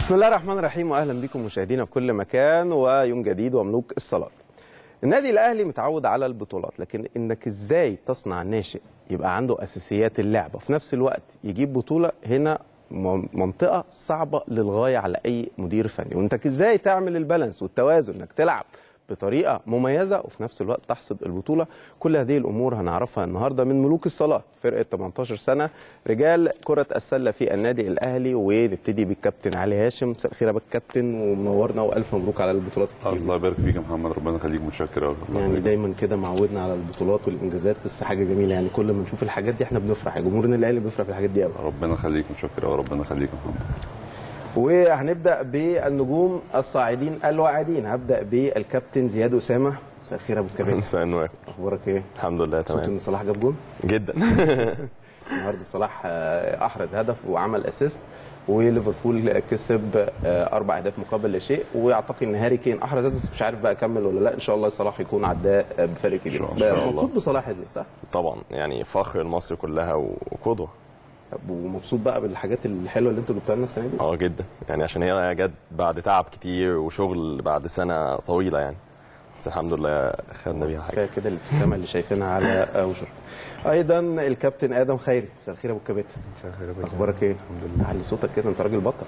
بسم الله الرحمن الرحيم واهلا بكم مشاهدينا في كل مكان ويوم جديد وملوك الصلاه. النادي الاهلي متعود على البطولات لكن انك ازاي تصنع ناشئ يبقى عنده اساسيات اللعبه وفي نفس الوقت يجيب بطوله هنا م- منطقه صعبه للغايه على اي مدير فني وانك ازاي تعمل البالانس والتوازن انك تلعب بطريقه مميزه وفي نفس الوقت تحصد البطوله كل هذه الامور هنعرفها النهارده من ملوك الصلاه فرقه 18 سنه رجال كره السله في النادي الاهلي ونبتدي بالكابتن علي هاشم مساء الخير يا كابتن ومنورنا والف مبروك على البطولات الكتير الله يبارك فيك يا محمد ربنا يخليك متشكر قوي يعني دايما كده معودنا على البطولات والانجازات بس حاجه جميله يعني كل ما نشوف الحاجات دي احنا بنفرح جمهورنا الاهلي بيفرح بالحاجات دي قوي ربنا يخليك متشكر قوي ربنا يخليك يا محمد وهنبدا بالنجوم الصاعدين الواعدين هبدا بالكابتن زياد اسامه مساء الخير يا ابو الكباتن مساء النور اخبارك ايه؟ الحمد لله مبسوط ان تمام صلاح جاب جول جدا النهارده صلاح آه، احرز هدف وعمل اسيست وليفربول كسب آه، اربع اهداف مقابل لا شيء واعتقد ان هاري كين احرز هدف بس مش عارف بقى كمل ولا لا ان شاء الله صلاح يكون عداه آه، بفرق كبير إن شاء الله. مبسوط بصلاح يا زيد صح؟ طبعا يعني فخر لمصر كلها وقدوه طب ومبسوط بقى بالحاجات الحلوه اللي انتوا جبتوها لنا السنه دي؟ اه جدا يعني عشان هي جت بعد تعب كتير وشغل بعد سنه طويله يعني بس الحمد لله خدنا بيها حاجه كفايه كده اللي في السماء اللي شايفينها على اوجر ايضا الكابتن ادم خيري مساء الخير يا ابو الكباتن اخبارك ايه الحمد لله علي صوتك كده انت راجل بطل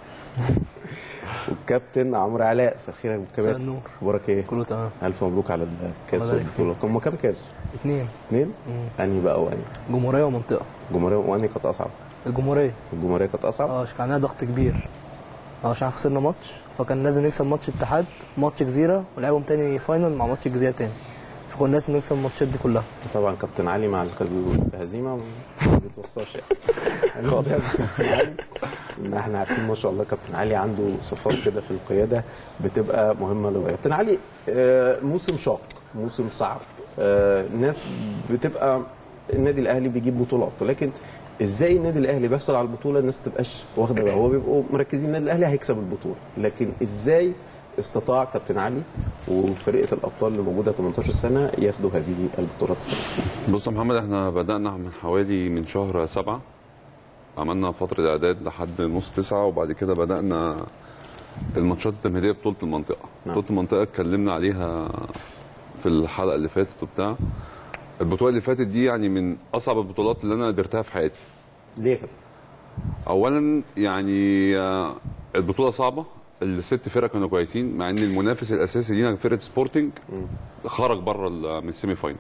والكابتن عمرو علاء مساء الخير يا ابو الكباتن مساء النور. اخبارك ايه كله تمام الف مبروك على الكاس الله يبارك والبطوله هم كام كاس اتنين اثنين انهي بقى وانهي جمهوريه ومنطقه الجمهوريه وانهي كانت اصعب الجمهوريه الجمهوريه كانت اصعب اه عشان كان علينا ضغط كبير اه عشان خسرنا ماتش فكان لازم نكسب ماتش اتحاد ماتش جزيره ولعبهم تاني فاينل مع ماتش الجزيره تاني فكنا لازم نكسب الماتشات دي كلها طبعا كابتن علي مع الهزيمه ما بيتوصاش يعني خالص ان احنا عارفين ما شاء الله كابتن علي عنده صفات كده في القياده بتبقى مهمه للغايه كابتن علي آه، موسم شاق موسم صعب آه، الناس بتبقى النادي الاهلي بيجيب بطولات ولكن ازاي النادي الاهلي بيحصل على البطوله الناس تبقاش واخده بالها هو بيبقوا مركزين النادي الاهلي هيكسب البطوله لكن ازاي استطاع كابتن علي وفرقه الابطال اللي موجوده 18 سنه ياخدوا هذه البطولات السنه بص يا محمد احنا بدأنا من حوالي من شهر سبعة عملنا فترة إعداد لحد نص تسعة وبعد كده بدأنا الماتشات التمهيدية بطولة المنطقة نعم. بطولة المنطقة اتكلمنا عليها في الحلقة اللي فاتت وبتاع البطولة اللي فاتت دي يعني من أصعب البطولات اللي أنا قدرتها في حياتي ليه كده؟ اولا يعني آه، البطوله صعبه الست فرق كانوا كويسين مع ان المنافس الاساسي لينا فرقه سبورتنج خرج بره ال- من السيمي فاينل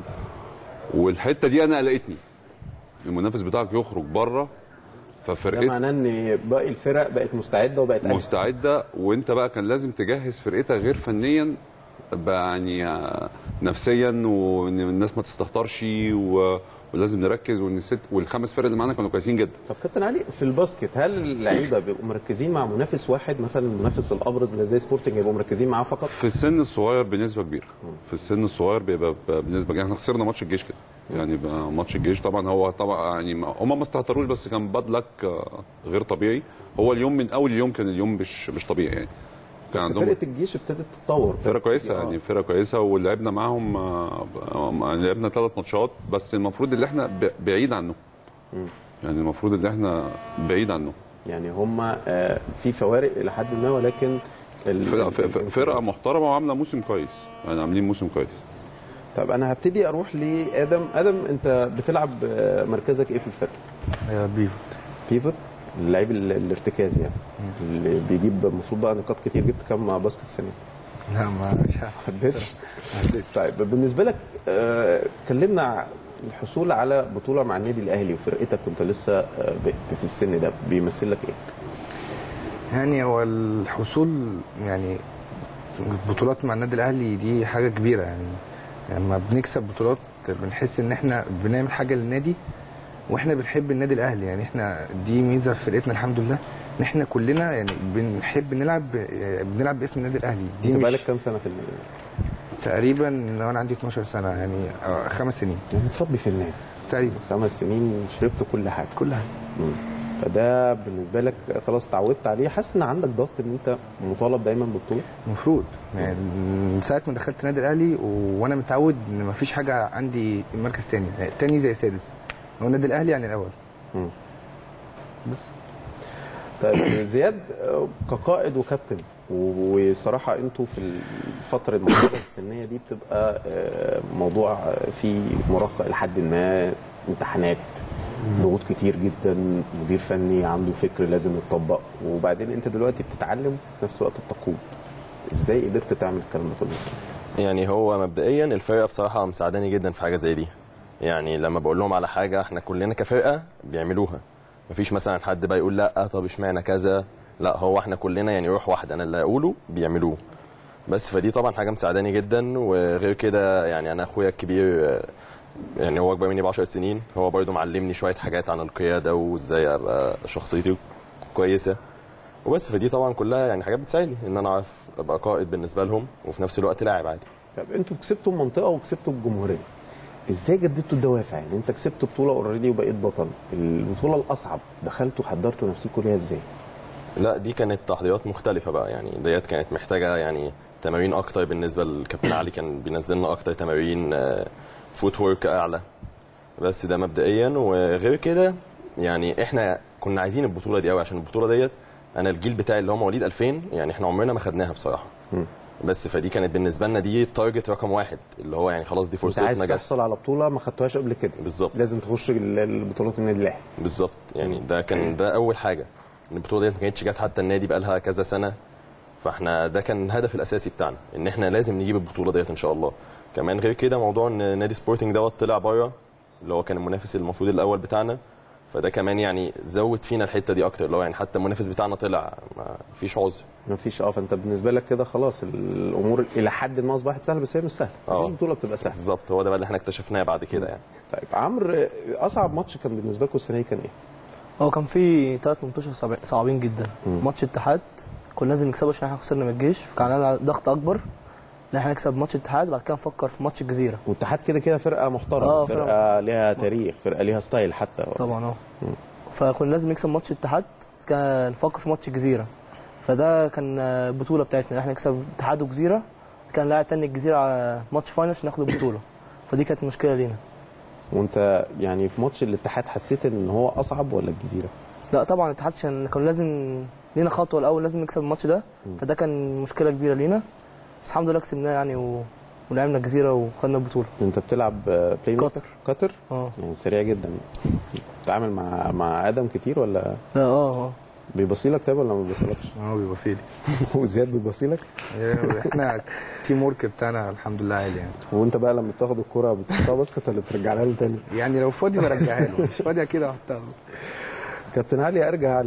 والحته دي انا قلقتني المنافس بتاعك يخرج بره ده ففرقتك معناه ان باقي الفرق بقت مستعده وبقت أجهز. مستعده وانت بقى كان لازم تجهز فرقتك غير فنيا بقى يعني آه، نفسيا وان الناس ما تستهترش و... ولازم نركز وان الست والخمس فرق اللي معانا كانوا كويسين جدا طب كابتن علي في الباسكت هل اللعيبه بيبقوا مركزين مع منافس واحد مثلا المنافس الابرز اللي زي سبورتنج يبقوا مركزين معاه فقط؟ في السن الصغير بنسبه كبيره في السن الصغير بيبقى ب- بنسبه كبيره احنا خسرنا ماتش الجيش كده يعني بقى ماتش الجيش طبعا هو طبعا يعني ما- هم ما استهتروش بس كان باد لك آه، غير طبيعي هو اليوم من اول اليوم كان اليوم مش مش طبيعي يعني كان بس عندهم فرقه الجيش ابتدت تتطور فرقه كويسه آه. يعني فرقه كويسه ولعبنا معاهم آه، آه، لعبنا ثلاث ماتشات بس المفروض اللي احنا ب- بعيد عنه يعني المفروض اللي احنا بعيد عنه يعني هم آه، في فوارق الى حد ما ولكن ال- فرقه ال- ف- فرقه محترمه وعامله موسم كويس يعني عاملين موسم كويس طب انا هبتدي اروح لادم ادم انت بتلعب آه، مركزك ايه في الفرقه؟ يا بيفوت بيفوت اللعيب ال- الارتكاز يعني اللي بيجيب المفروض بقى نقاط كتير جبت كام باسكت السنه؟ لا ما مش عارف حددش طيب بالنسبه لك آه، كلمنا عن الحصول على بطوله مع النادي الاهلي وفرقتك وانت لسه آه، ب- في السن ده بيمثل لك ايه؟ يعني هو الحصول يعني بطولات مع النادي الاهلي دي حاجه كبيره يعني لما بنكسب بطولات بنحس ان احنا بنعمل حاجه للنادي واحنا بنحب النادي الاهلي يعني احنا دي ميزه في فرقتنا الحمد لله ان احنا كلنا يعني بنحب نلعب بنلعب باسم النادي الاهلي دي انت مش بقالك كام سنه في النادي؟ تقريبا لو انا عندي 12 سنه يعني آه، خمس سنين يعني متربي في النادي تقريبا خمس سنين شربت كل حاجه كل حاجه مم. فده بالنسبه لك خلاص اتعودت عليه حاسس ان عندك ضغط ان انت مطالب دايما ببطوله المفروض يعني من ساعه ما دخلت النادي الاهلي و- وانا متعود ان مفيش حاجه عندي مركز تاني يعني تاني زي سادس هو النادي الاهلي يعني الاول مم. بس طيب زياد آه، كقائد وكابتن وصراحه انتوا في الفتره المرحله السنيه دي بتبقى آه، موضوع آه، فيه مراهقه الى حد ما امتحانات ضغوط كتير جدا مدير فني عنده فكر لازم يتطبق وبعدين انت دلوقتي بتتعلم في نفس الوقت بتقود ازاي قدرت تعمل الكلام ده كله ازاي؟ يعني هو مبدئيا الفرقه بصراحه مساعداني جدا في حاجه زي دي يعني لما بقول لهم على حاجه احنا كلنا كفرقه بيعملوها مفيش مثلا حد بقى يقول لا طب اشمعنى كذا لا هو احنا كلنا يعني روح واحده انا اللي اقوله بيعملوه بس فدي طبعا حاجه مساعداني جدا وغير كده يعني انا اخويا الكبير آه، يعني هو اكبر مني ب 10 سنين هو برضه معلمني شويه حاجات عن القياده وازاي ابقى شخصيتي كويسه وبس فدي طبعا كلها يعني حاجات بتساعدني ان انا اعرف ابقى قائد بالنسبه لهم وفي نفس الوقت لاعب عادي طب انتوا كسبتوا المنطقه وكسبتوا الجمهوريه ازاي جددتوا الدوافع يعني انت كسبت بطوله اوريدي وبقيت بطل البطوله الاصعب دخلتوا حضرتوا نفسيكم ليها ازاي لا دي كانت تحضيرات مختلفة بقى يعني ديت كانت محتاجة يعني تمارين أكتر بالنسبة للكابتن علي كان بينزلنا أكتر تمارين فوت وورك أعلى بس ده مبدئيا وغير كده يعني احنا كنا عايزين البطولة دي قوي عشان البطولة ديت أنا الجيل بتاعي اللي هو مواليد 2000 يعني احنا عمرنا ما خدناها بصراحة بس فدي كانت بالنسبة لنا دي التارجت رقم واحد اللي هو يعني خلاص دي انت عايز فرصتنا جت تحصل على بطوله ما خدتوهاش قبل كده بالظبط لازم تخش ال- البطولات النادي الاهلي بالظبط يعني ده كان ده اول حاجه ان البطوله ديت ما كانتش جت حتى النادي بقى لها كذا سنه فاحنا ده كان الهدف الاساسي بتاعنا ان احنا لازم نجيب البطوله ديت ان شاء الله كمان غير كده موضوع ان نادي سبورتنج دوت طلع بره اللي هو كان المنافس المفروض الاول بتاعنا فده كمان يعني زود فينا الحته دي اكتر اللي هو يعني حتى المنافس بتاعنا طلع ما فيش عذر ما فيش اه فانت بالنسبه لك كده خلاص الامور الى حد ما اصبحت سهله بس هي مش سهله ما فيش اه. بطوله بتبقى سهله بالظبط هو ده بقى اللي احنا اكتشفناه بعد كده يعني طيب عمرو اصعب ماتش كان بالنسبه لكم السنه دي كان ايه؟ هو كان في ثلاث منتشر صعب- صعبين جدا ماتش اتحاد كنا لازم نكسبه عشان احنا خسرنا من الجيش فكان علينا ضغط اكبر ان احنا نكسب ماتش اتحاد وبعد كده نفكر في ماتش الجزيره والاتحاد كده كده فرقه محترمه اه، فرقه فرقة. ليها تاريخ فرقه ليها ستايل حتى طبعا اه فكنا لازم نكسب ماتش الاتحاد كان نفكر في ماتش الجزيره فده كان آه، البطوله بتاعتنا ان احنا نكسب اتحاد وجزيره كان لاعب تاني الجزيره على ماتش فاينل عشان ناخد البطوله فدي كانت مشكله لينا وانت يعني في ماتش الاتحاد حسيت ان هو اصعب ولا الجزيره؟ لا طبعا الاتحاد عشان كان لازم لينا خطوه الاول لازم نكسب الماتش ده فده كان مشكله كبيره لينا بس الحمد لله كسبناه يعني و... ولعبنا الجزيره وخدنا البطوله انت بتلعب آه، بلاي ميكر؟ قطر. قطر اه يعني سريع جدا بتتعامل مع مع ادم كتير ولا لا اه اه بيبصيلك طيب ولا ما بيبصيلكش؟ هو بيبصيلي وزياد بيبصيلك احنا التيم ورك بتاعنا الحمد لله عالي يعني وانت بقى لما بتاخد الكرة بتحطها باسكت ولا بترجعها له تاني؟ يعني لو فاضي برجعها له مش فاضي اكيد احطها كابتن علي ارجع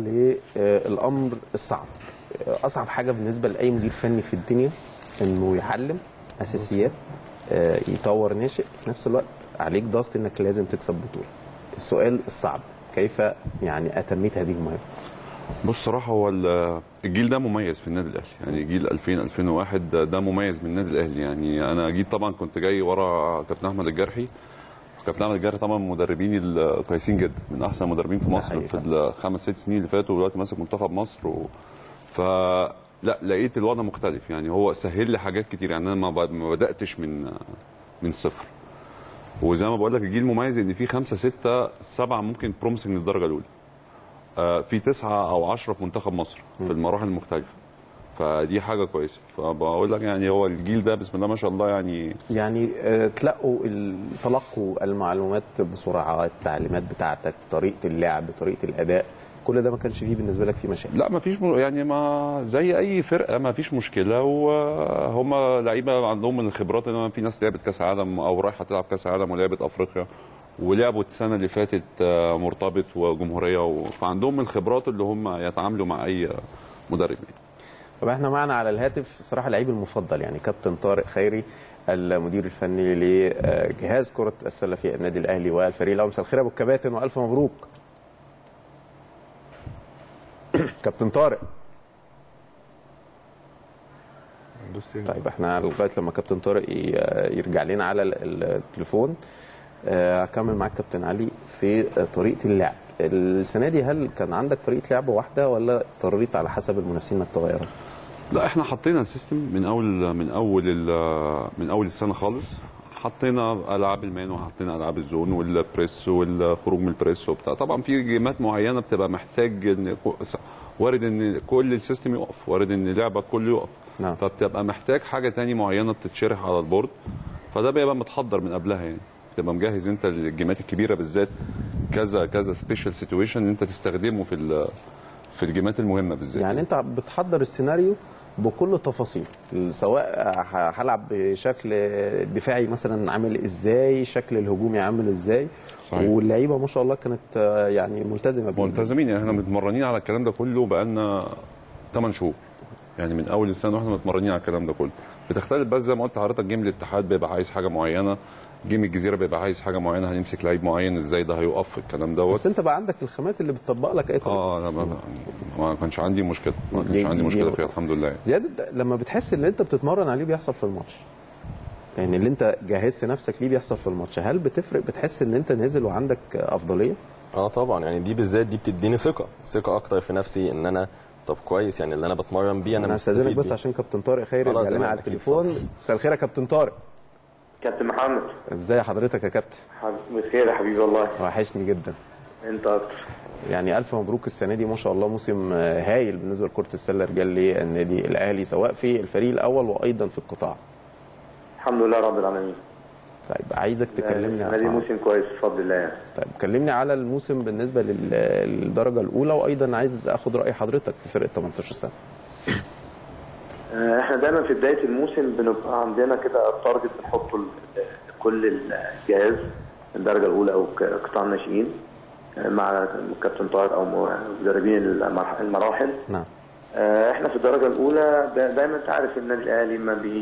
للامر الصعب آه، اصعب حاجه بالنسبه لاي مدير فني في الدنيا انه يعلم اساسيات آه، يطور ناشئ في نفس الوقت عليك ضغط انك لازم تكسب بطوله السؤال الصعب كيف يعني اتميت هذه المهمه بص صراحة هو ال- الجيل ده مميز في النادي الاهلي يعني جيل 2000 2001 ده, ده مميز من النادي الاهلي يعني انا جيت طبعا كنت جاي ورا كابتن احمد الجرحي كابتن احمد الجرحي طبعا من المدربين الكويسين جدا من احسن المدربين في مصر حقيقي في الخمس ست سنين اللي فاتوا ودلوقتي ماسك منتخب مصر و... ف لا لقيت الوضع مختلف يعني هو سهل لي حاجات كتير يعني انا ما ب- ما بداتش من من الصفر وزي ما بقول لك الجيل مميز ان في خمسه سته سبعه ممكن بروميسنج للدرجه الاولى آه، في تسعة أو عشرة في منتخب مصر في المراحل المختلفة فدي حاجة كويسة فبقول لك يعني هو الجيل ده بسم الله ما شاء الله يعني يعني آه، تلقوا ال- تلقوا المعلومات بسرعه التعليمات بتاعتك طريقه اللعب طريقه الاداء كل ده ما كانش فيه بالنسبه لك فيه مشاكل لا ما فيش م... يعني ما زي أي فرقة ما فيش مشكلة وهم لعيبة عندهم الخبرات إن في ناس لعبت كأس عالم أو رايحة تلعب كأس عالم ولعبت أفريقيا ولعبوا السنة اللي فاتت آه، مرتبط وجمهورية و... فعندهم الخبرات اللي هم يتعاملوا مع أي مدرب يعني. طب احنا معنا على الهاتف الصراحه اللعيب المفضل يعني كابتن طارق خيري المدير الفني لجهاز كره السله في النادي الاهلي والفريق الاول مساء الخير يا ابو الكباتن والف مبروك كابتن طارق بص طيب احنا لغايه لما كابتن طارق ي- يرجع لنا على ال- التليفون آه، هكمل معاك كابتن علي في آه، طريقه اللعب السنه دي هل كان عندك طريقه لعب واحده ولا اضطريت على حسب المنافسين انك تغيرها؟ لا احنا حطينا السيستم من اول من اول ال- من اول السنه خالص حطينا العاب المان وحطينا العاب الزون والبريس والخروج من البريس وبتاع طبعا في جيمات معينه بتبقى محتاج ان يكون- وارد ان كل السيستم يقف وارد ان لعبك كله يقف نعم. فبتبقى محتاج حاجه تاني معينه بتتشرح على البورد فده بيبقى متحضر من قبلها يعني تبقى مجهز انت الجيمات الكبيره بالذات كذا كذا سبيشال سيتويشن انت تستخدمه في ال- في الجيمات المهمه بالذات يعني انت بتحضر السيناريو بكل تفاصيل سواء ه- هلعب بشكل دفاعي مثلا عامل ازاي شكل الهجومي عامل ازاي صحيح. واللعيبه ما شاء الله كانت آه، يعني ملتزمه بيه. ملتزمين يعني احنا متمرنين على الكلام ده كله بقالنا 8 شهور يعني من اول السنه واحنا متمرنين على الكلام ده كله بتختلف بس زي ما قلت لحضرتك جيم الاتحاد بيبقى عايز حاجه معينه جيم الجزيره بيبقى عايز حاجه معينه هنمسك لعيب معين ازاي ده هيقف في الكلام دوت بس انت بقى عندك الخامات اللي بتطبق لك اي طريقه اه لا ما, ما كانش عندي مشكله ما دي- كانش عندي دي- مشكله دي- فيها الحمد لله يعني. زياد لما بتحس ان انت بتتمرن عليه بيحصل في الماتش يعني اللي انت جهزت نفسك ليه بيحصل في الماتش هل بتفرق بتحس ان انت نازل وعندك افضليه اه طبعا يعني دي بالذات دي بتديني ثقه ثقه اكتر في نفسي ان انا طب كويس يعني اللي انا بتمرن بيه انا, انا هستاذنك مستفيد بس بيه. عشان كابتن طارق خيري خلاص، رجع لنا تمام، على أكيد، التليفون مساء الخير يا كابتن طارق كابتن محمد ازاي حضرتك يا كابتن حبيبي بخير يا حبيبي والله وحشني جدا انت اكتر يعني الف مبروك السنه دي ما شاء الله موسم آه، هايل بالنسبه لكره السله رجال للنادي الاهلي سواء في الفريق الاول وايضا في القطاع الحمد لله رب العالمين طيب عايزك تكلمني السنه دي عن موسم كويس بفضل الله يعني طيب كلمني على الموسم بالنسبه لل- للدرجه الاولى وايضا عايز اخد راي حضرتك في فرقه 18 سنه آه، احنا دايما في بدايه الموسم بنبقى عندنا كده تارجت بنحطه ل- لكل الجهاز الدرجه الاولى او ك- قطاع الناشئين آه، مع كابتن طارق او م- مدربين المرح- المراحل نعم آه، احنا في الدرجه الاولى دا- دايما انت عارف ان النادي الاهلي ما بي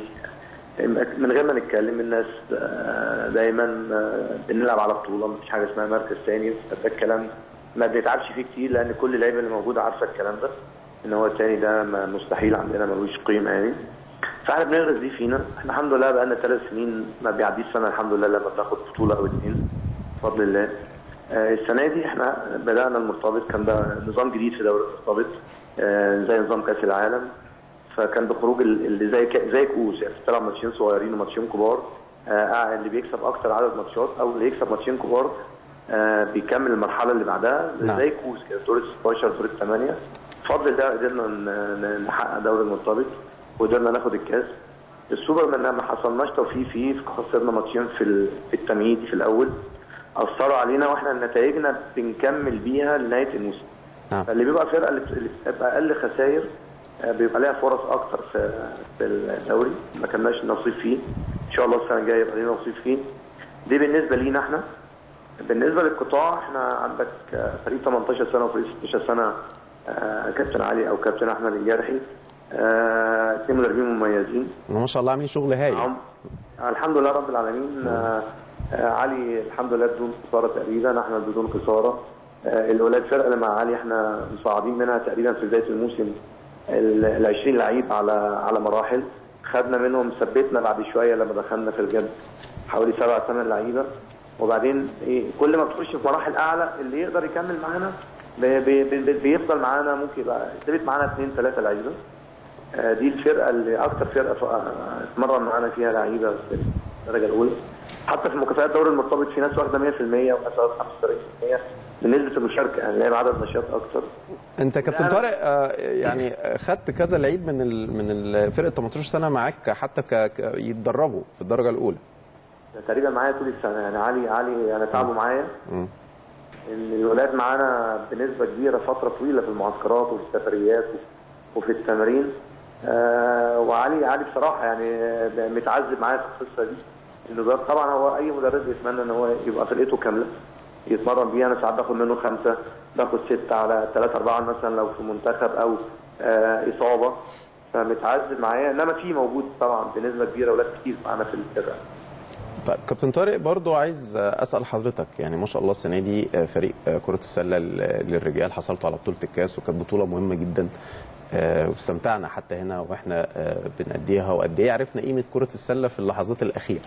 من غير ما نتكلم الناس آه، دايما آه، بنلعب على بطوله مفيش حاجه اسمها مركز ثاني ده الكلام ما بنتعبش فيه كتير لان كل اللعيبه اللي موجوده عارفه الكلام ده ان هو الثاني ده ما- مستحيل عندنا ملوش قيمه يعني فاحنا بنغرز دي فينا احنا الحمد لله بقى لنا ثلاث سنين ما بيعديش سنه الحمد لله لما بناخد بطوله او اتنين بفضل الله آه، السنه دي احنا بدانا المرتبط كان ده نظام جديد في دوري المرتبط آه، زي نظام كاس العالم فكان بخروج ال- اللي زي ك- زي كؤوس يعني بتلعب ماتشين صغيرين وماتشين كبار آه اللي بيكسب اكتر عدد ماتشات او اللي يكسب ماتشين كبار آه بيكمل المرحله اللي بعدها نعم. زي كؤوس كده دور ال 16 دور الثمانيه بفضل ده قدرنا ن- ن- نحقق دوري المرتبط وقدرنا ناخد الكاس السوبر ما ما حصلناش توفيق فيه خسرنا ماتشين في ال- في التمهيد في الاول اثروا علينا واحنا نتائجنا بنكمل بيها لنهايه الموسم نعم. فاللي بيبقى فرقه اللي اللي بتبقى اقل خسائر آه، بيبقى لها فرص اكتر في في الدوري ما كناش نصيب فيه ان شاء الله السنه الجايه يبقى لنا نصيب فيه دي بالنسبه لينا احنا بالنسبه للقطاع احنا عندك آه، فريق 18 سنه وفريق 16 سنه آه، كابتن علي او كابتن احمد الجارحي آه، اثنين مدربين مميزين ما شاء الله عاملين شغل هايل عم... الحمد لله رب العالمين آه آه علي الحمد لله بدون خساره تقريبا احنا بدون خساره آه الاولاد فرقه اللي مع علي احنا مصعدين منها تقريبا في بدايه الموسم ال 20 لعيب على على مراحل خدنا منهم ثبتنا بعد شويه لما دخلنا في الجد حوالي سبع ثمان لعيبه وبعدين ايه كل ما بتخش في مراحل اعلى اللي يقدر يكمل معانا بي بي بي بيفضل معانا ممكن يبقى ثابت معانا اثنين ثلاثه لعيبه آه، دي الفرقه اللي اكتر فرقه ف- آه، اتمرن معانا فيها لعيبه في الدرجه الاولى حتى في مكافآت الدوري المرتبط في ناس واخده 100% وناس واخده 35% من نسبه المشاركه يعني لعب عدد نشاط اكتر انت كابتن لا. طارق آه، يعني خدت كذا لعيب من ال... من ال- فرقه 18 سنه معاك حتى ك... ك... يتدربوا في الدرجه الاولى تقريبا معايا طول السنه يعني علي علي يعني تعبوا معايا ان الولاد معانا بنسبه كبيره فتره طويله في المعسكرات وفي السفريات وفي التمارين آه وعلي علي بصراحه يعني آه، متعذب معايا في القصه دي انه ده طبعا هو اي مدرب يتمنى ان هو يبقى فرقته كامله يتمرن بيها انا ساعات باخد منه خمسه باخد سته على ثلاثه اربعه مثلا لو في منتخب او آه اصابه فمتعذب معايا انما في موجود طبعا بنسبه كبيره ولاد كتير معانا في الفرقه طيب كابتن طارق برضو عايز اسال حضرتك يعني ما شاء الله السنه دي فريق كره السله للرجال حصلتوا على بطوله الكاس وكانت بطوله مهمه جدا آه، واستمتعنا حتى هنا واحنا آه، بنأديها وقد ايه عرفنا قيمه كره السله في اللحظات الاخيره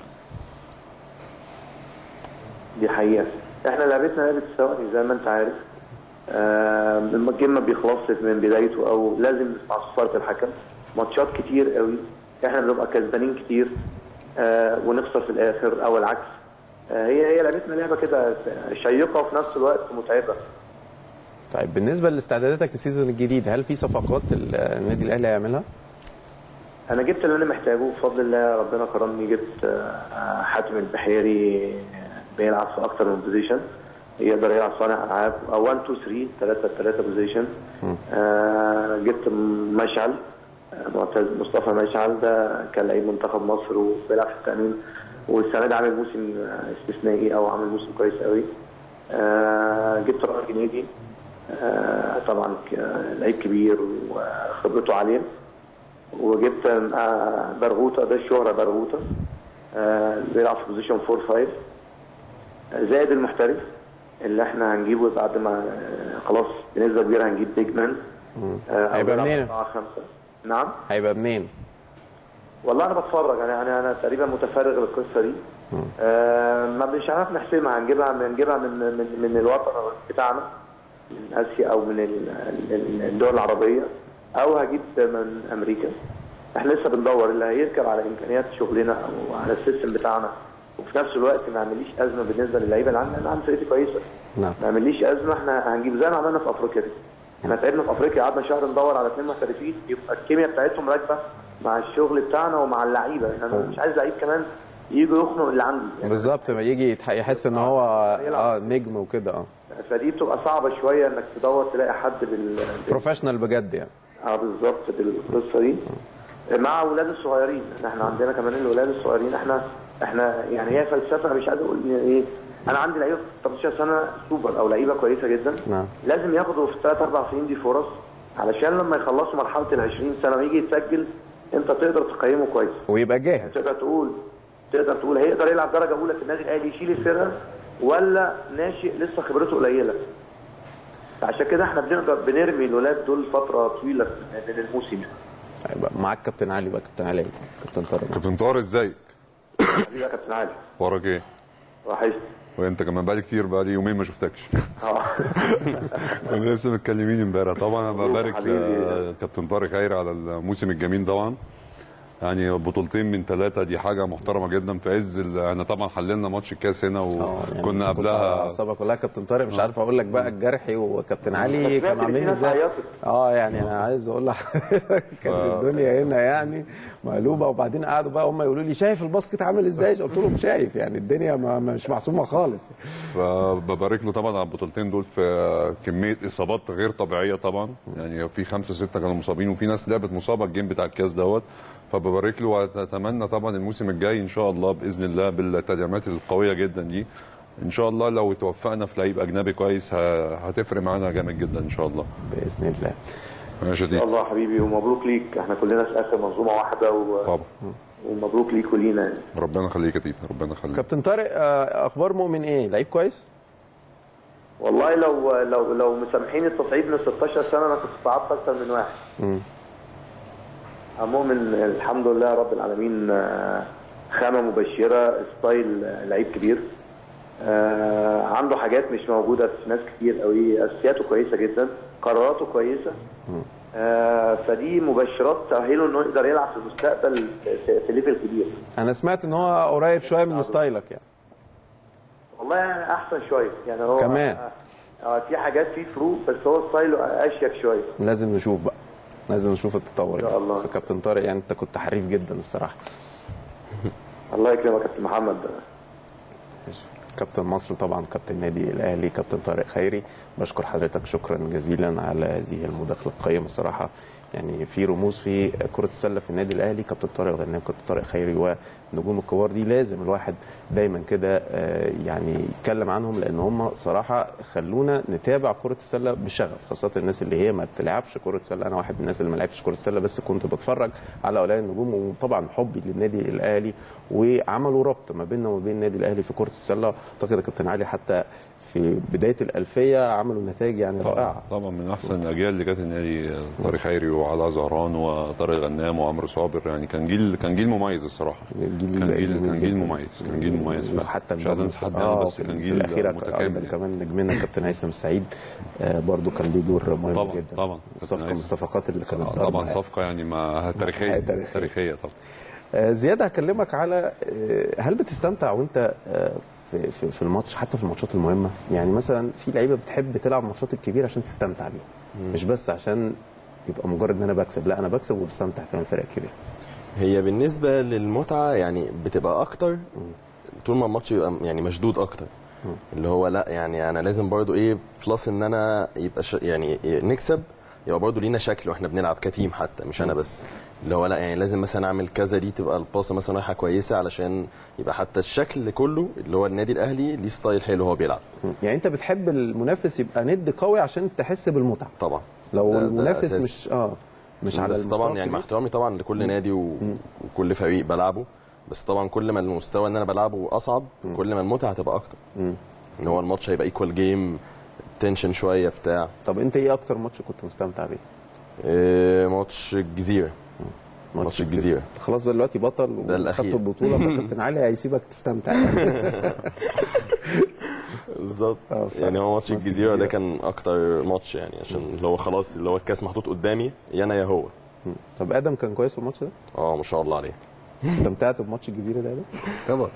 دي حقيقة احنا لعبتنا لعبة الثواني زي ما انت عارف آه، الجيم ما بيخلصش من بدايته او لازم مع صفارة الحكم ماتشات كتير قوي احنا بنبقى كسبانين كتير آه، ونخسر في الاخر او العكس آه، هي هي لعبتنا لعبة كده شيقة وفي نفس الوقت متعبة طيب بالنسبه لاستعداداتك للسيزون الجديد هل في صفقات ال- النادي الاهلي هيعملها؟ انا جبت اللي انا محتاجه بفضل الله ربنا كرمني جبت آه، حاتم البحيري بيلعب في اكتر من بوزيشن يقدر يلعب صانع العاب او 1 2 3 3 3 بوزيشن جبت مشعل آه، معتز مصطفى مشعل ده كان لعيب منتخب مصر وبيلعب في التامين والسنه دي عامل موسم آه، استثنائي او عامل موسم كويس قوي آه، جبت رائد جنيدي آه، طبعا ك- لعيب كبير وخبرته عاليه وجبت آه، برغوثه ده الشهره برغوثه آه، بيلعب في بوزيشن 4 5 زائد المحترف اللي احنا هنجيبه بعد ما آه، خلاص بنسبه كبيره هنجيب بيج مان آه، أو هيبقى بيلعب منين؟ أربعة خمسة نعم هيبقى منين؟ والله انا بتفرج انا انا انا تقريبا متفرغ للقصه دي آه ما مش عارف نحسمها هنجيبها هنجيبها من من من الوطن بتاعنا من اسيا او من ال- ال- الدول العربيه او هجيب من امريكا احنا لسه بندور اللي هيركب على امكانيات شغلنا او على السيستم بتاعنا وفي نفس الوقت ما يعمليش ازمه بالنسبه للعيبه اللي عندنا انا عندي فرقتي كويسه نعم ما يعمليش ازمه احنا هنجيب زي ما عملنا في افريقيا كده احنا تعبنا في افريقيا قعدنا شهر ندور على اثنين محترفين يبقى الكيمياء بتاعتهم راكبه مع الشغل بتاعنا ومع اللعيبه انا مش عايز لعيب كمان يجي يخنق اللي عندي يعني بالظبط ما يجي يتح- يحس ان هو اه نجم وكده اه فدي بتبقى صعبه شويه انك تدور تلاقي حد بال بروفيشنال بجد يعني اه بالظبط بالقصه دي مع اولاد الصغيرين احنا عندنا كمان الاولاد الصغيرين احنا احنا يعني هي فلسفه مش عايز اقول ايه انا عندي لعيبه 13 سنه سوبر او لعيبه كويسه جدا نعم. لازم ياخدوا في 3 4 سنين دي فرص علشان لما يخلصوا مرحله ال 20 سنه ويجي يتسجل انت تقدر تقيمه كويس ويبقى جاهز تقدر تقول تقدر تقول هيقدر يلعب درجه اولى في النادي الاهلي يشيل الفرقه ولا ناشئ لسه خبرته قليله عشان كده احنا بنقدر بنرمي الولاد دول فتره طويله من الموسم هيبقى معاك كابتن علي بقى كابتن علي كابتن طارق كابتن طارق ازيك؟ حبيبي يا كابتن علي وراك ايه؟ وحشت وانت كمان بقالي كتير بقالي يومين ما شفتكش اه كنا لسه متكلمين امبارح طبعا انا ببارك حبيبي. لكابتن طارق خيري على الموسم الجميل طبعا يعني بطولتين من ثلاثه دي حاجه محترمه جدا في عز ال- احنا طبعا حللنا ماتش الكاس هنا اه يعني وكنا كنت قبلها اعصابك كلها كابتن طارق مش عارف اقول لك بقى الجرحي وكابتن علي سمعت كانوا إن عاملين في ناس ازاي عيطت. اه يعني انا عايز اقول لك كانت الدنيا هنا يعني مقلوبه وبعدين قعدوا بقى هم يقولوا لي شايف الباسكت عامل ازاي قلت لهم شايف يعني الدنيا ما مش محسومه خالص فببارك له طبعا على البطولتين دول في كميه اصابات غير طبيعيه طبعا يعني في خمسه سته كانوا مصابين وفي ناس لعبت مصابه الجيم بتاع الكاس دوت فببارك له واتمنى طبعا الموسم الجاي ان شاء الله باذن الله بالتدعيمات القويه جدا دي ان شاء الله لو توفقنا في لعيب اجنبي كويس ه- هتفرق معانا جامد جدا ان شاء الله باذن الله ماشي ان دي شاء الله حبيبي ومبروك ليك احنا كلنا في اخر منظومه واحده و... طبعا ومبروك ليك ولينا يعني ربنا يخليك يا تيتا ربنا يخليك كابتن طارق آه، اخبار مؤمن ايه لعيب كويس والله لو لو لو مسامحين التصعيد من 16 سنه انا كنت صعدت اكتر من واحد مؤمن الحمد لله رب العالمين آه، خامه مبشره ستايل آه، لعيب كبير آه، عنده حاجات مش موجوده في ناس كتير قوي اساسياته كويسه جدا قراراته كويسه آه، فدي مبشرات تاهله انه يقدر يلعب في المستقبل في في ليفل كبير انا سمعت ان هو قريب شويه من ستايلك يعني والله يعني احسن شويه يعني هو كمان. آه، في حاجات فيه فروق بس هو ستايله اشيك شويه لازم نشوف بقى لازم نشوف التطور إن شاء يعني. الله. بس كابتن طارق يعني انت كنت حريف جدا الصراحه الله يكرمك يا كابتن محمد كابتن مصر طبعا كابتن النادي الاهلي كابتن طارق خيري بشكر حضرتك شكرا جزيلا على هذه المداخله القيمه الصراحه يعني في رموز في كره السله في النادي الاهلي كابتن طارق غنام كابتن طارق خيري ونجوم الكبار دي لازم الواحد دايما كده آه، يعني يتكلم عنهم لان هم صراحه خلونا نتابع كره السله بشغف خاصه الناس اللي هي ما بتلعبش كره سله انا واحد من الناس اللي ما لعبش كره سله بس كنت بتفرج على اولياء النجوم وطبعا حبي للنادي الاهلي وعملوا ربط ما بيننا وما بين النادي الاهلي في كره السله اعتقد يا كابتن علي حتى في بدايه الالفيه عملوا نتائج يعني رائعه طبعا من احسن الاجيال اللي جت النادي طارق خيري وعلاء زهران وطارق غنام وعمرو صابر يعني كان جيل كان جيل مميز الصراحه الجيل كان جيل جميل كان جيل جداً. مميز كان جيل مميز فعلا. حتى مش عايز انسى حد يعني اه بس في كان في جيل الاخيره متكامل ايضا يعني. كمان نجمنا الكابتن هيثم السعيد آه برضو كان ليه دور مهم طبعاً، جدا طبعا. صفقه من هيثم. الصفقات اللي كانت آه، ضربة طبعا يعني. صفقه يعني ما تاريخيه تاريخية. تاريخيه طبعا آه، زياد هكلمك على آه، هل بتستمتع وانت آه، في, في, في الماتش حتى في الماتشات المهمه يعني مثلا في لعيبه بتحب تلعب الماتشات الكبيره عشان تستمتع بيها مش بس عشان يبقى مجرد ان انا بكسب لا انا بكسب وبستمتع كمان فرق كبيره هي بالنسبه للمتعه يعني بتبقى اكتر طول ما الماتش يبقى يعني مشدود اكتر اللي هو لا يعني انا لازم برضو ايه بلس ان انا يبقى ش... يعني نكسب يبقى برضو لينا شكل واحنا بنلعب كتيم حتى مش انا بس اللي هو لا يعني لازم مثلا اعمل كذا دي تبقى الباصه مثلا رايحه كويسه علشان يبقى حتى الشكل كله اللي هو النادي الاهلي ليه ستايل حلو هو بيلعب يعني انت بتحب المنافس يبقى ند قوي عشان تحس بالمتعه طبعا لو ده- ده المنافس أساسي. مش اه مش على بس المستوى طبعا يعني مع الكبير. احترامي طبعا لكل نادي و... وكل فريق بلعبه بس طبعا كل ما المستوى اللي انا بلعبه اصعب كل ما المتعه هتبقى اكتر مم. ان هو الماتش هيبقى ايكوال جيم تنشن شويه بتاع طب انت ايه اكتر ماتش كنت مستمتع بيه؟ إيه ماتش الجزيره ماتش الجزيره خلاص ده دلوقتي بطل ده الأخير. وخدت البطوله فكابتن علي هيسيبك تستمتع يعني. بالظبط آه، ف- يعني هو ماتش ماتش الجزيره ده الجزيرة. كان اكتر ماتش يعني عشان اللي هو خلاص اللي هو الكاس محطوط قدامي يا انا يا هو طب ادم كان كويس في الماتش ده؟ اه ما شاء الله عليه استمتعت بماتش الجزيره ده يا ادم؟ طبعا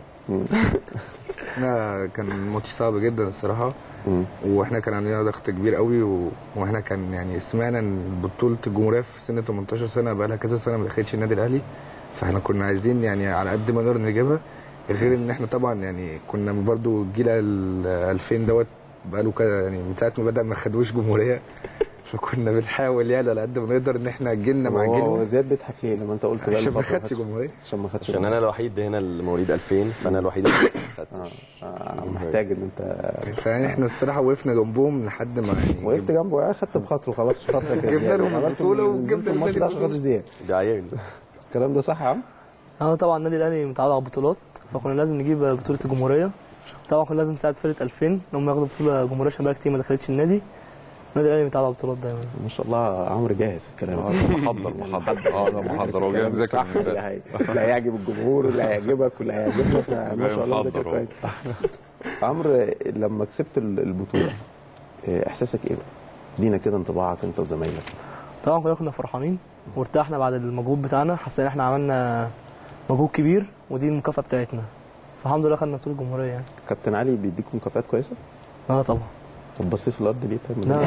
احنا كان ماتش صعب جدا الصراحه مم. واحنا كان عندنا ضغط كبير قوي و... واحنا كان يعني سمعنا ان بطوله الجمهوريه في سن 18 سنه بقى لها كذا سنه ما دخلتش النادي الاهلي فاحنا كنا عايزين يعني على قد ما نقدر نجيبها غير ان احنا طبعا يعني كنا برضو جيل ال 2000 دوت بقاله كده يعني من ساعه ما بدا ما خدوش جمهوريه فكنا بنحاول يعني على قد ما نقدر ان احنا جيلنا مع هو جيلهم زياد بيضحك ليه لما انت قلت بقى عشان ما الفترة خدش خدش- جمهوريه عشان ما خدش عشان انا الوحيد هنا المواليد 2000 فانا الوحيد اللي ما خدتش آه، محتاج ان انت فاحنا الصراحه وقفنا جنبهم لحد ما يعني وقفت جنبه يعني خدت بخاطره خلاص خاطرك يا جبنا زياد لهم عملت البطولة نزلت وجبنا الماتش ده عشان النادي خاطر زياد ده عيال الكلام ده صح يا عم؟ اه طبعا النادي الاهلي متعود على البطولات فكنا لازم نجيب بطوله الجمهوريه طبعا كنا لازم نساعد فرقه 2000 ان هم ياخدوا بطوله جمهوريه عشان بقى كتير ما دخلتش النادي النادي الاهلي متعود على البطولات دايما ما شاء الله عمرو جاهز في الكلام محضر محضر اه لا محضر هو جاي الكلام مذاكر صح من اللي ده. هي- اللي هيعجب الجمهور اللي هيعجبك واللي هيعجبنا فما شاء الله مذاكر محضر كويس عمرو لما كسبت ال- البطوله إيه، احساسك ايه بقى؟ ادينا كده انطباعك انت وزمايلك طبعا كلنا كنا فرحانين وارتحنا بعد المجهود بتاعنا حسينا ان احنا عملنا مجهود كبير ودي المكافاه بتاعتنا فالحمد لله خدنا بطوله الجمهوريه يعني كابتن علي بيديك مكافآت كويسه؟ اه طبعا طب بصيت في الارض ليه طيب؟ لا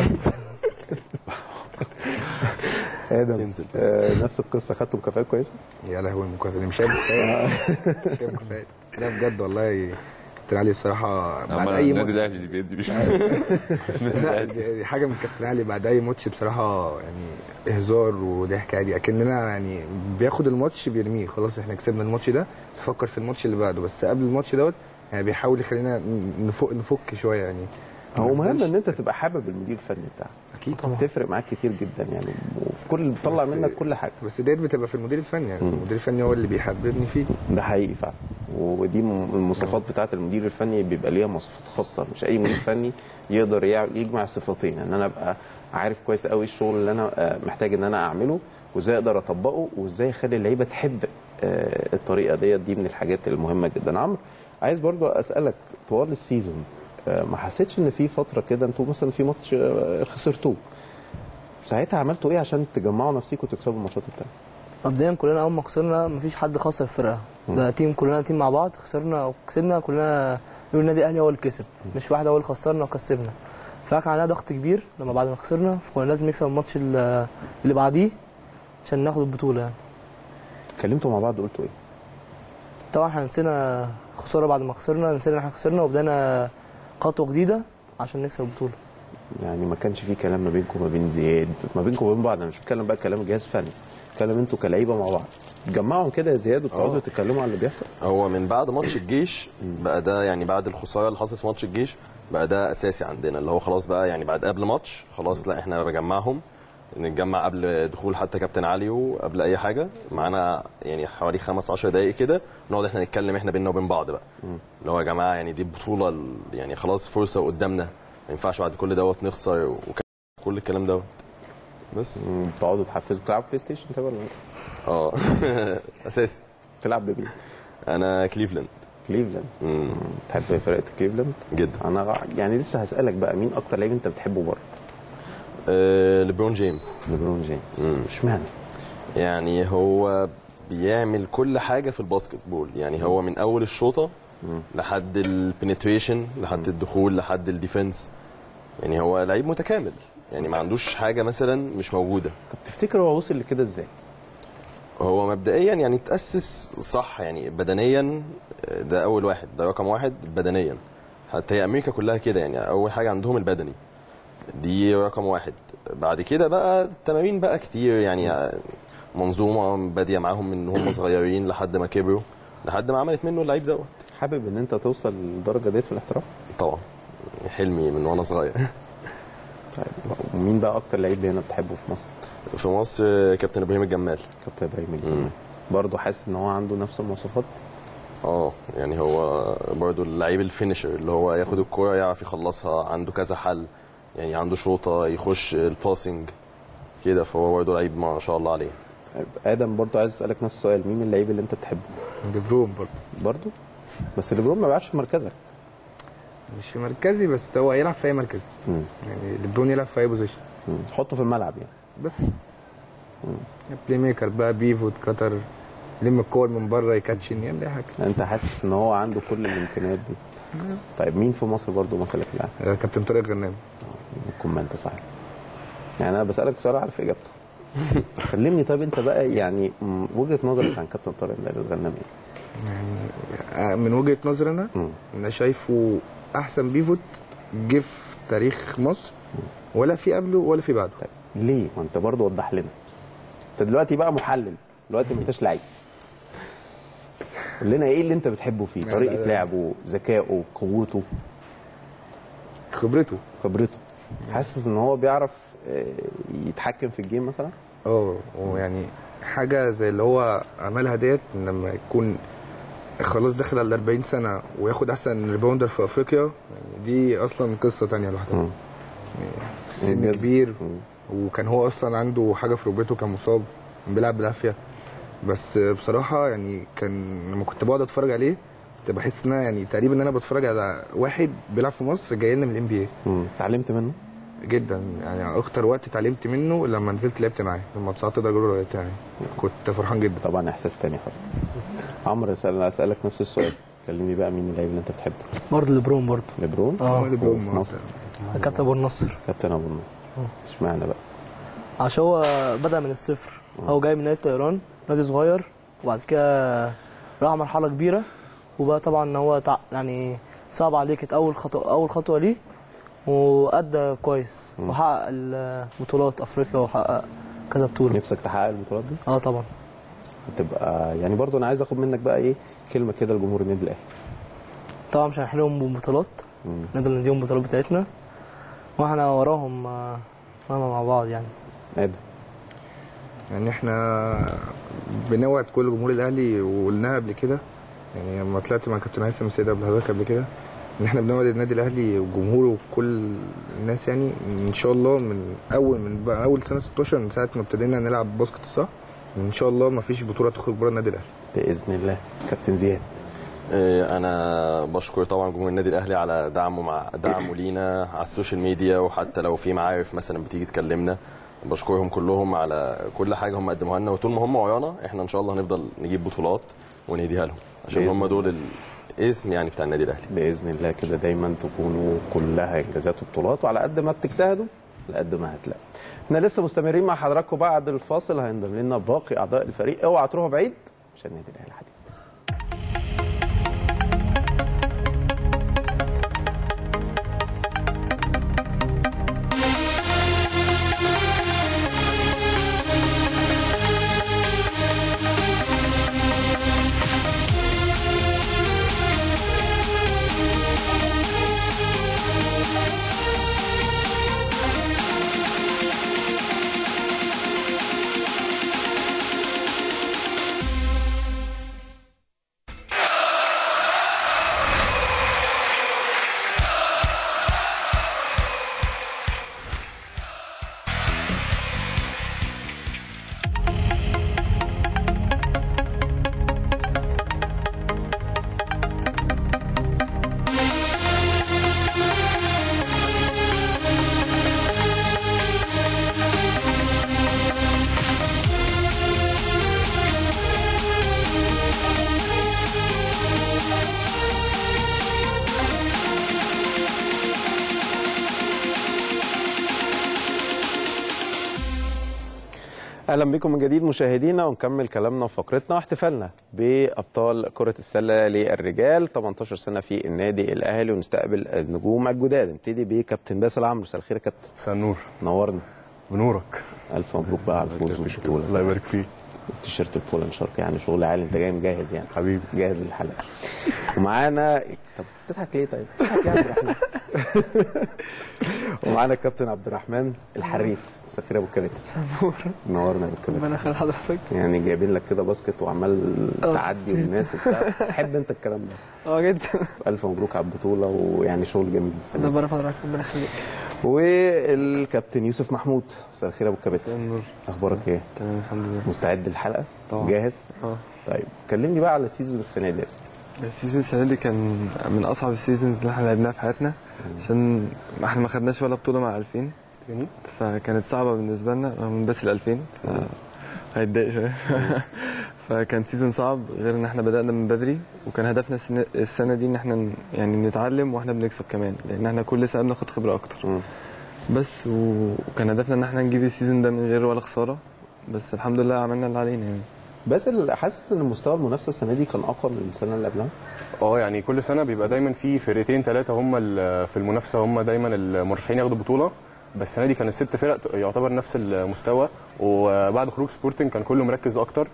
ادم تنزل بس. آه نفس القصه خدتوا مكافآت كويسه؟ يا لهوي المكافأة دي مش هي مكافآت مش هي مكافآت لا بجد والله كابتن علي الصراحة بعد أما أي النادي ماتش الاهلي اللي بيدي مش لا دي دي حاجة من كابتن علي بعد أي ماتش بصراحة يعني هزار وضحك عادي أكننا يعني بياخد الماتش بيرميه خلاص احنا كسبنا الماتش ده نفكر في الماتش اللي بعده بس قبل الماتش دوت يعني بيحاول يخلينا نفك نفك شوية يعني هو مهم نفضلش- ان انت تبقى حابب المدير الفني بتاعك أكيد طبعا بتفرق معاك كتير جدا يعني وفي كل بتطلع بس- منك كل حاجه بس ديت بتبقى في المدير الفني يعني المدير الفني هو اللي بيحببني فيه ده حقيقي فعلا ودي م- المواصفات بتاعه المدير الفني بيبقى ليها مواصفات خاصه مش اي مدير فني يقدر يع- يجمع الصفتين ان انا ابقى عارف كويس قوي الشغل اللي انا آه، محتاج ان انا اعمله وازاي اقدر اطبقه وازاي اخلي اللعيبه تحب آه، الطريقه ديت دي من الحاجات المهمه جدا عمرو عايز برضو اسالك طوال السيزون آه، ما حسيتش ان في فتره كده انتوا مثلا في ماتش آه، خسرتوه ساعتها عملتوا ايه عشان تجمعوا نفسيكم وتكسبوا الماتشات التانيه مبدئيا كلنا اول ما خسرنا مفيش حد خسر الفرقه ده تيم كلنا تيم مع بعض خسرنا وكسبنا كلنا نقول النادي الاهلي هو اللي كسب مش واحد هو اللي خسرنا وكسبنا فكان علينا ضغط كبير لما بعد ما خسرنا فكنا لازم نكسب الماتش اللي اللي بعديه عشان ناخد البطوله يعني اتكلمتوا مع بعض قلتوا ايه طبعا احنا نسينا خساره بعد ما خسرنا نسينا ان احنا خسرنا وبدانا خطوه جديده عشان نكسب البطوله يعني ما كانش في كلام ما بينكم وما بين زياد ما بينكم وبين بعض انا مش بتكلم بقى كلام الجهاز الفني بتكلم انتوا كلعيبه مع بعض تجمعهم كده يا زياد وتقعدوا تتكلموا عن اللي بيحصل هو من بعد ماتش الجيش بقى ده يعني بعد الخساره اللي حصلت في ماتش الجيش بقى ده اساسي عندنا اللي هو خلاص بقى يعني بعد قبل ماتش خلاص لا احنا بجمعهم نتجمع قبل دخول حتى كابتن علي وقبل اي حاجه معانا يعني حوالي خمس 10 دقائق كده نقعد احنا نتكلم احنا بينا وبين بعض بقى اللي هو يا جماعه يعني دي البطوله ال- يعني خلاص فرصه قدامنا ما ينفعش بعد كل دوت نخسر وكل الكلام دوت بس مم، بتقعدوا تحفزوا بتلعبوا بلاي ستيشن طبعا ولا إيه؟ اه اساسي بتلعب بمين؟ انا كليفلاند كليفلاند مم، تحب فرقه كليفلاند؟ جدا انا يعني لسه هسالك بقى مين اكتر لعيب انت بتحبه بره؟ آه ليبرون جيمس ليبرون جيمس مم. اشمعنى؟ يعني هو بيعمل كل حاجه في الباسكت بول يعني هو من اول الشوطه لحد البنتريشن لحد الدخول لحد الديفنس يعني هو لعيب متكامل يعني ما عندوش حاجه مثلا مش موجوده طب تفتكر هو وصل لكده ازاي؟ هو مبدئيا يعني تأسس صح يعني بدنيا ده أول واحد ده رقم واحد بدنيا حتى هي أمريكا كلها كده يعني أول حاجة عندهم البدني دي رقم واحد بعد كده بقى التمارين بقى كتير يعني منظومة بادية معاهم من هم صغيرين لحد ما كبروا لحد ما عملت منه اللعيب دوت حابب ان انت توصل للدرجه ديت في الاحتراف؟ طبعا حلمي من وانا صغير طيب ومين بقى اكتر لعيب هنا بتحبه في مصر؟ في مصر كابتن ابراهيم الجمال كابتن ابراهيم الجمال برضه حاسس ان هو عنده نفس المواصفات اه يعني هو برضو اللعيب الفينشر اللي هو ياخد الكوره يعرف يخلصها عنده كذا حل يعني عنده شوطه يخش الباسنج كده فهو برضو لعيب ما شاء الله عليه طيب ادم برضه عايز اسالك نفس السؤال مين اللعيب اللي انت بتحبه؟ دي بروم برضه برضه بس ليبرون ما بيلعبش في مركزك مش في مركزي بس هو يلعب في اي مركز مم. يعني ليبرون يلعب في اي بوزيشن مم. حطه في الملعب يعني بس بلاي ميكر بقى بيفوت كتر يلم الكور من بره يكاتشن يعمل اي حاجه انت حاسس ان هو عنده كل الامكانيات دي طيب مين في مصر برضه مثلك الاعلى؟ آه، كابتن طارق غنام كومنت صحيح يعني انا بسالك سؤال عارف اجابته كلمني طيب انت بقى يعني م- وجهه نظرك عن كابتن طارق الغنام ايه؟ آه، من وجهه نظري انا مم. انا شايفه احسن بيفوت جه في تاريخ مصر ولا في قبله ولا في بعده طيب ليه؟ ما انت برضه وضح لنا انت دلوقتي بقى محلل دلوقتي ما انتش لعيب قول لنا ايه اللي انت بتحبه فيه؟ لا، طريقه لا. لعبه، ذكائه، قوته، خبرته خبرته حاسس ان هو بيعرف آه، يتحكم في الجيم مثلا؟ اه ويعني حاجه زي اللي هو عملها ديت إن لما يكون خلاص داخل على 40 سنه وياخد احسن ريباوندر في افريقيا يعني دي اصلا قصه تانية لوحدها مم. يعني في سن إنجاز. كبير مم. وكان هو اصلا عنده حاجه في ركبته كان مصاب كان بيلعب بالعافيه بس بصراحه يعني كان لما كنت بقعد اتفرج عليه كنت بحس ان أنا يعني تقريبا ان انا بتفرج على واحد بيلعب في مصر جاي لنا من الام بي مم. اتعلمت منه؟ جدا يعني اكتر وقت اتعلمت منه لما نزلت لعبت معاه لما صعدت درجه اولى لعبت معاه كنت فرحان جدا طبعا احساس تاني خالص عمرو اسال اسالك نفس السؤال كلمني بقى مين اللعيب اللي انت بتحبه؟ برضه ليبرون برضه ليبرون؟ اه هو اللي بيقوم في مصر كابتن ابو النصر كابتن ابو النصر اشمعنى بقى؟ عشان هو بدا من الصفر هو جاي من نادي الطيران نادي صغير وبعد كده راح مرحله كبيره وبقى طبعا هو تع... يعني صعب عليه كانت اول خطوه اول خطوه ليه وادى كويس وحقق البطولات افريقيا وحقق كذا بطوله نفسك تحقق البطولات دي؟ اه طبعا تبقى يعني برضو انا عايز اخد منك بقى ايه كلمه كده لجمهور النادي الاهلي طبعا مش هنحرمهم ببطولات نقدر نديهم البطولات بتاعتنا واحنا وراهم آه، مهما مع بعض يعني ادم يعني احنا بنوعد كل جمهور الاهلي وقلناها قبل كده يعني لما طلعت مع كابتن هيثم السيد قبل حضرتك قبل كده ان احنا بنوعد النادي الاهلي وجمهوره وكل الناس يعني ان شاء الله من اول من بقى اول سنه 16 من ساعه ما ابتدينا نلعب باسكت الصح ان شاء الله ما فيش بطوله تخرج بره النادي الاهلي باذن الله كابتن زياد إيه، انا بشكر طبعا جمهور النادي الاهلي على دعمه مع دعمه لينا على السوشيال ميديا وحتى لو في معارف مثلا بتيجي تكلمنا بشكرهم كلهم على كل حاجه هم قدموها لنا وطول ما هم ورانا احنا ان شاء الله هنفضل نجيب بطولات ونهديها لهم عشان بإذن هم دول الاسم يعني بتاع النادي الاهلي باذن الله كده دايما تكونوا كلها انجازات وبطولات وعلى قد ما بتجتهدوا على قد ما هتلاقوا احنا لسه مستمرين مع حضراتكم بعد الفاصل هينضم لنا باقي اعضاء الفريق اوعى تروحوا بعيد عشان النادي الاهلي حديث اهلا بكم من جديد مشاهدينا ونكمل كلامنا في فقرتنا واحتفالنا بابطال كره السله للرجال 18 سنه في النادي الاهلي ونستقبل النجوم الجداد نبتدي بكابتن باسل عمرو مساء الخير يا كابتن مساء النور نورنا بنورك الف مبروك بقى على الفوز بالبطوله الله يبارك فيك التيشيرت البولن شارك يعني شغل عالي انت جاي مجهز يعني حبيبي. جاهز للحلقه ومعانا طب بتضحك ليه طيب؟ بتضحك يا عبد الرحمن ومعانا الكابتن عبد الرحمن الحريف مساء الخير يا ابو الكباتن نورنا يا ابو الكباتن ربنا يخلي حضرتك يعني جايبين لك كده باسكت وعمال اه. تعدي والناس وبتاع تحب انت الكلام ده اه جدا الف مبروك على البطوله ويعني شغل جميل السنه دي. ربنا حضرتك ربنا يخليك والكابتن يوسف محمود مساء الخير يا ابو الكباتن النور اخبارك ايه تمام الحمد لله مستعد للحلقه طبعا. جاهز اه طيب كلمني بقى على سيزون السنه دي السيزون السنه دي كان من اصعب السيزونز اللي احنا لعبناها في حياتنا عشان احنا ما خدناش ولا بطوله مع 2000 فكانت صعبه بالنسبه لنا رغم بس ال 2000 ف هيتضايق شويه فكان سيزون صعب غير ان احنا بدانا من بدري وكان هدفنا السنه, السنة دي ان احنا ن- يعني نتعلم واحنا بنكسب كمان لان احنا كل سنه بناخد خبره اكتر مم. بس وكان هدفنا ان احنا نجيب السيزون ده من غير ولا خساره بس الحمد لله عملنا اللي علينا يعني بس ال- حاسس ان مستوى المنافسه السنه دي كان اقوى من السنه اللي قبلها اه يعني كل سنه بيبقى دايما في فرقتين ثلاثه هم ال- في المنافسه هم دايما المرشحين ياخدوا بطوله بس السنه دي كان الست فرق يعتبر نفس المستوى وبعد خروج سبورتنج كان كله مركز اكتر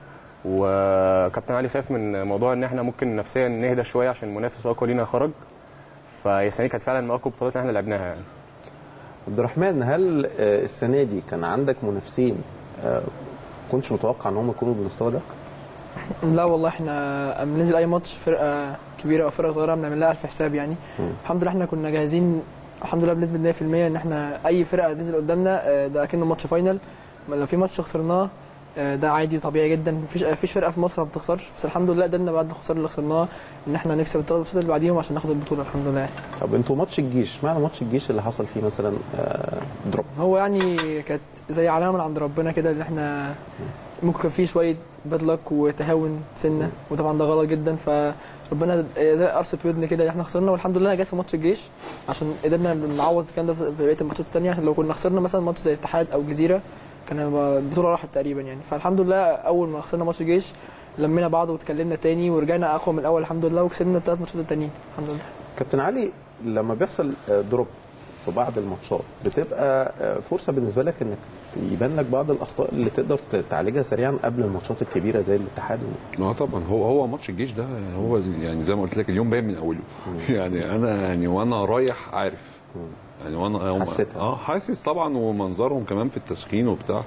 وكابتن علي خاف من موضوع ان احنا ممكن نفسيا نهدى شويه عشان المنافس الاقوى لينا خرج فهي السنه دي كانت فعلا من اقوى البطولات اللي احنا لعبناها يعني عبد الرحمن هل آه، السنه دي كان عندك منافسين آه، كنتش متوقع ان هم يكونوا بالمستوى ده لا والله احنا اما ننزل اي ماتش فرقه كبيره او فرقه صغيره بنعمل لها الف حساب يعني الحمد لله احنا كنا جاهزين الحمد لله بنسبه 100% ان احنا اي فرقه تنزل قدامنا آه، ده اكنه ماتش فاينل لو في ماتش خسرناه آه، ده عادي طبيعي جدا مفيش مفيش فرقه في مصر ما بتخسرش بس الحمد لله قدرنا بعد الخساره اللي خسرناها ان احنا نكسب الثلاث ماتشات اللي بعديهم عشان ناخد البطوله الحمد لله طب انتوا ماتش الجيش معنى ماتش الجيش اللي حصل فيه مثلا آه، دروب هو يعني كانت زي علامه من عند ربنا كده ان احنا ممكن كان فيه شويه باد لك وتهاون سنه وطبعا ده غلط جدا فربنا زي قرصه ودن كده ان احنا خسرنا والحمد لله جت في ماتش الجيش عشان قدرنا نعوض الكلام ده في بقيه الماتشات الثانيه عشان لو كنا خسرنا مثلا ماتش زي الاتحاد او الجزيره كان هيبقى البطوله راحت تقريبا يعني فالحمد لله اول ما خسرنا ماتش الجيش لمينا بعض واتكلمنا تاني ورجعنا اقوى من الاول الحمد لله وكسبنا الثلاث ماتشات التانيين الحمد لله كابتن علي لما بيحصل آه، دروب في بعض الماتشات بتبقى آه، فرصه بالنسبه لك انك يبان لك بعض الاخطاء اللي تقدر ت- تعالجها سريعا قبل الماتشات الكبيره زي الاتحاد اه طبعا هو هو ماتش الجيش ده هو يعني زي ما قلت لك اليوم باين من اوله يعني انا يعني وانا رايح عارف يعني وانا هم- حسيتها. اه حاسس طبعا ومنظرهم كمان في التسخين وبتاع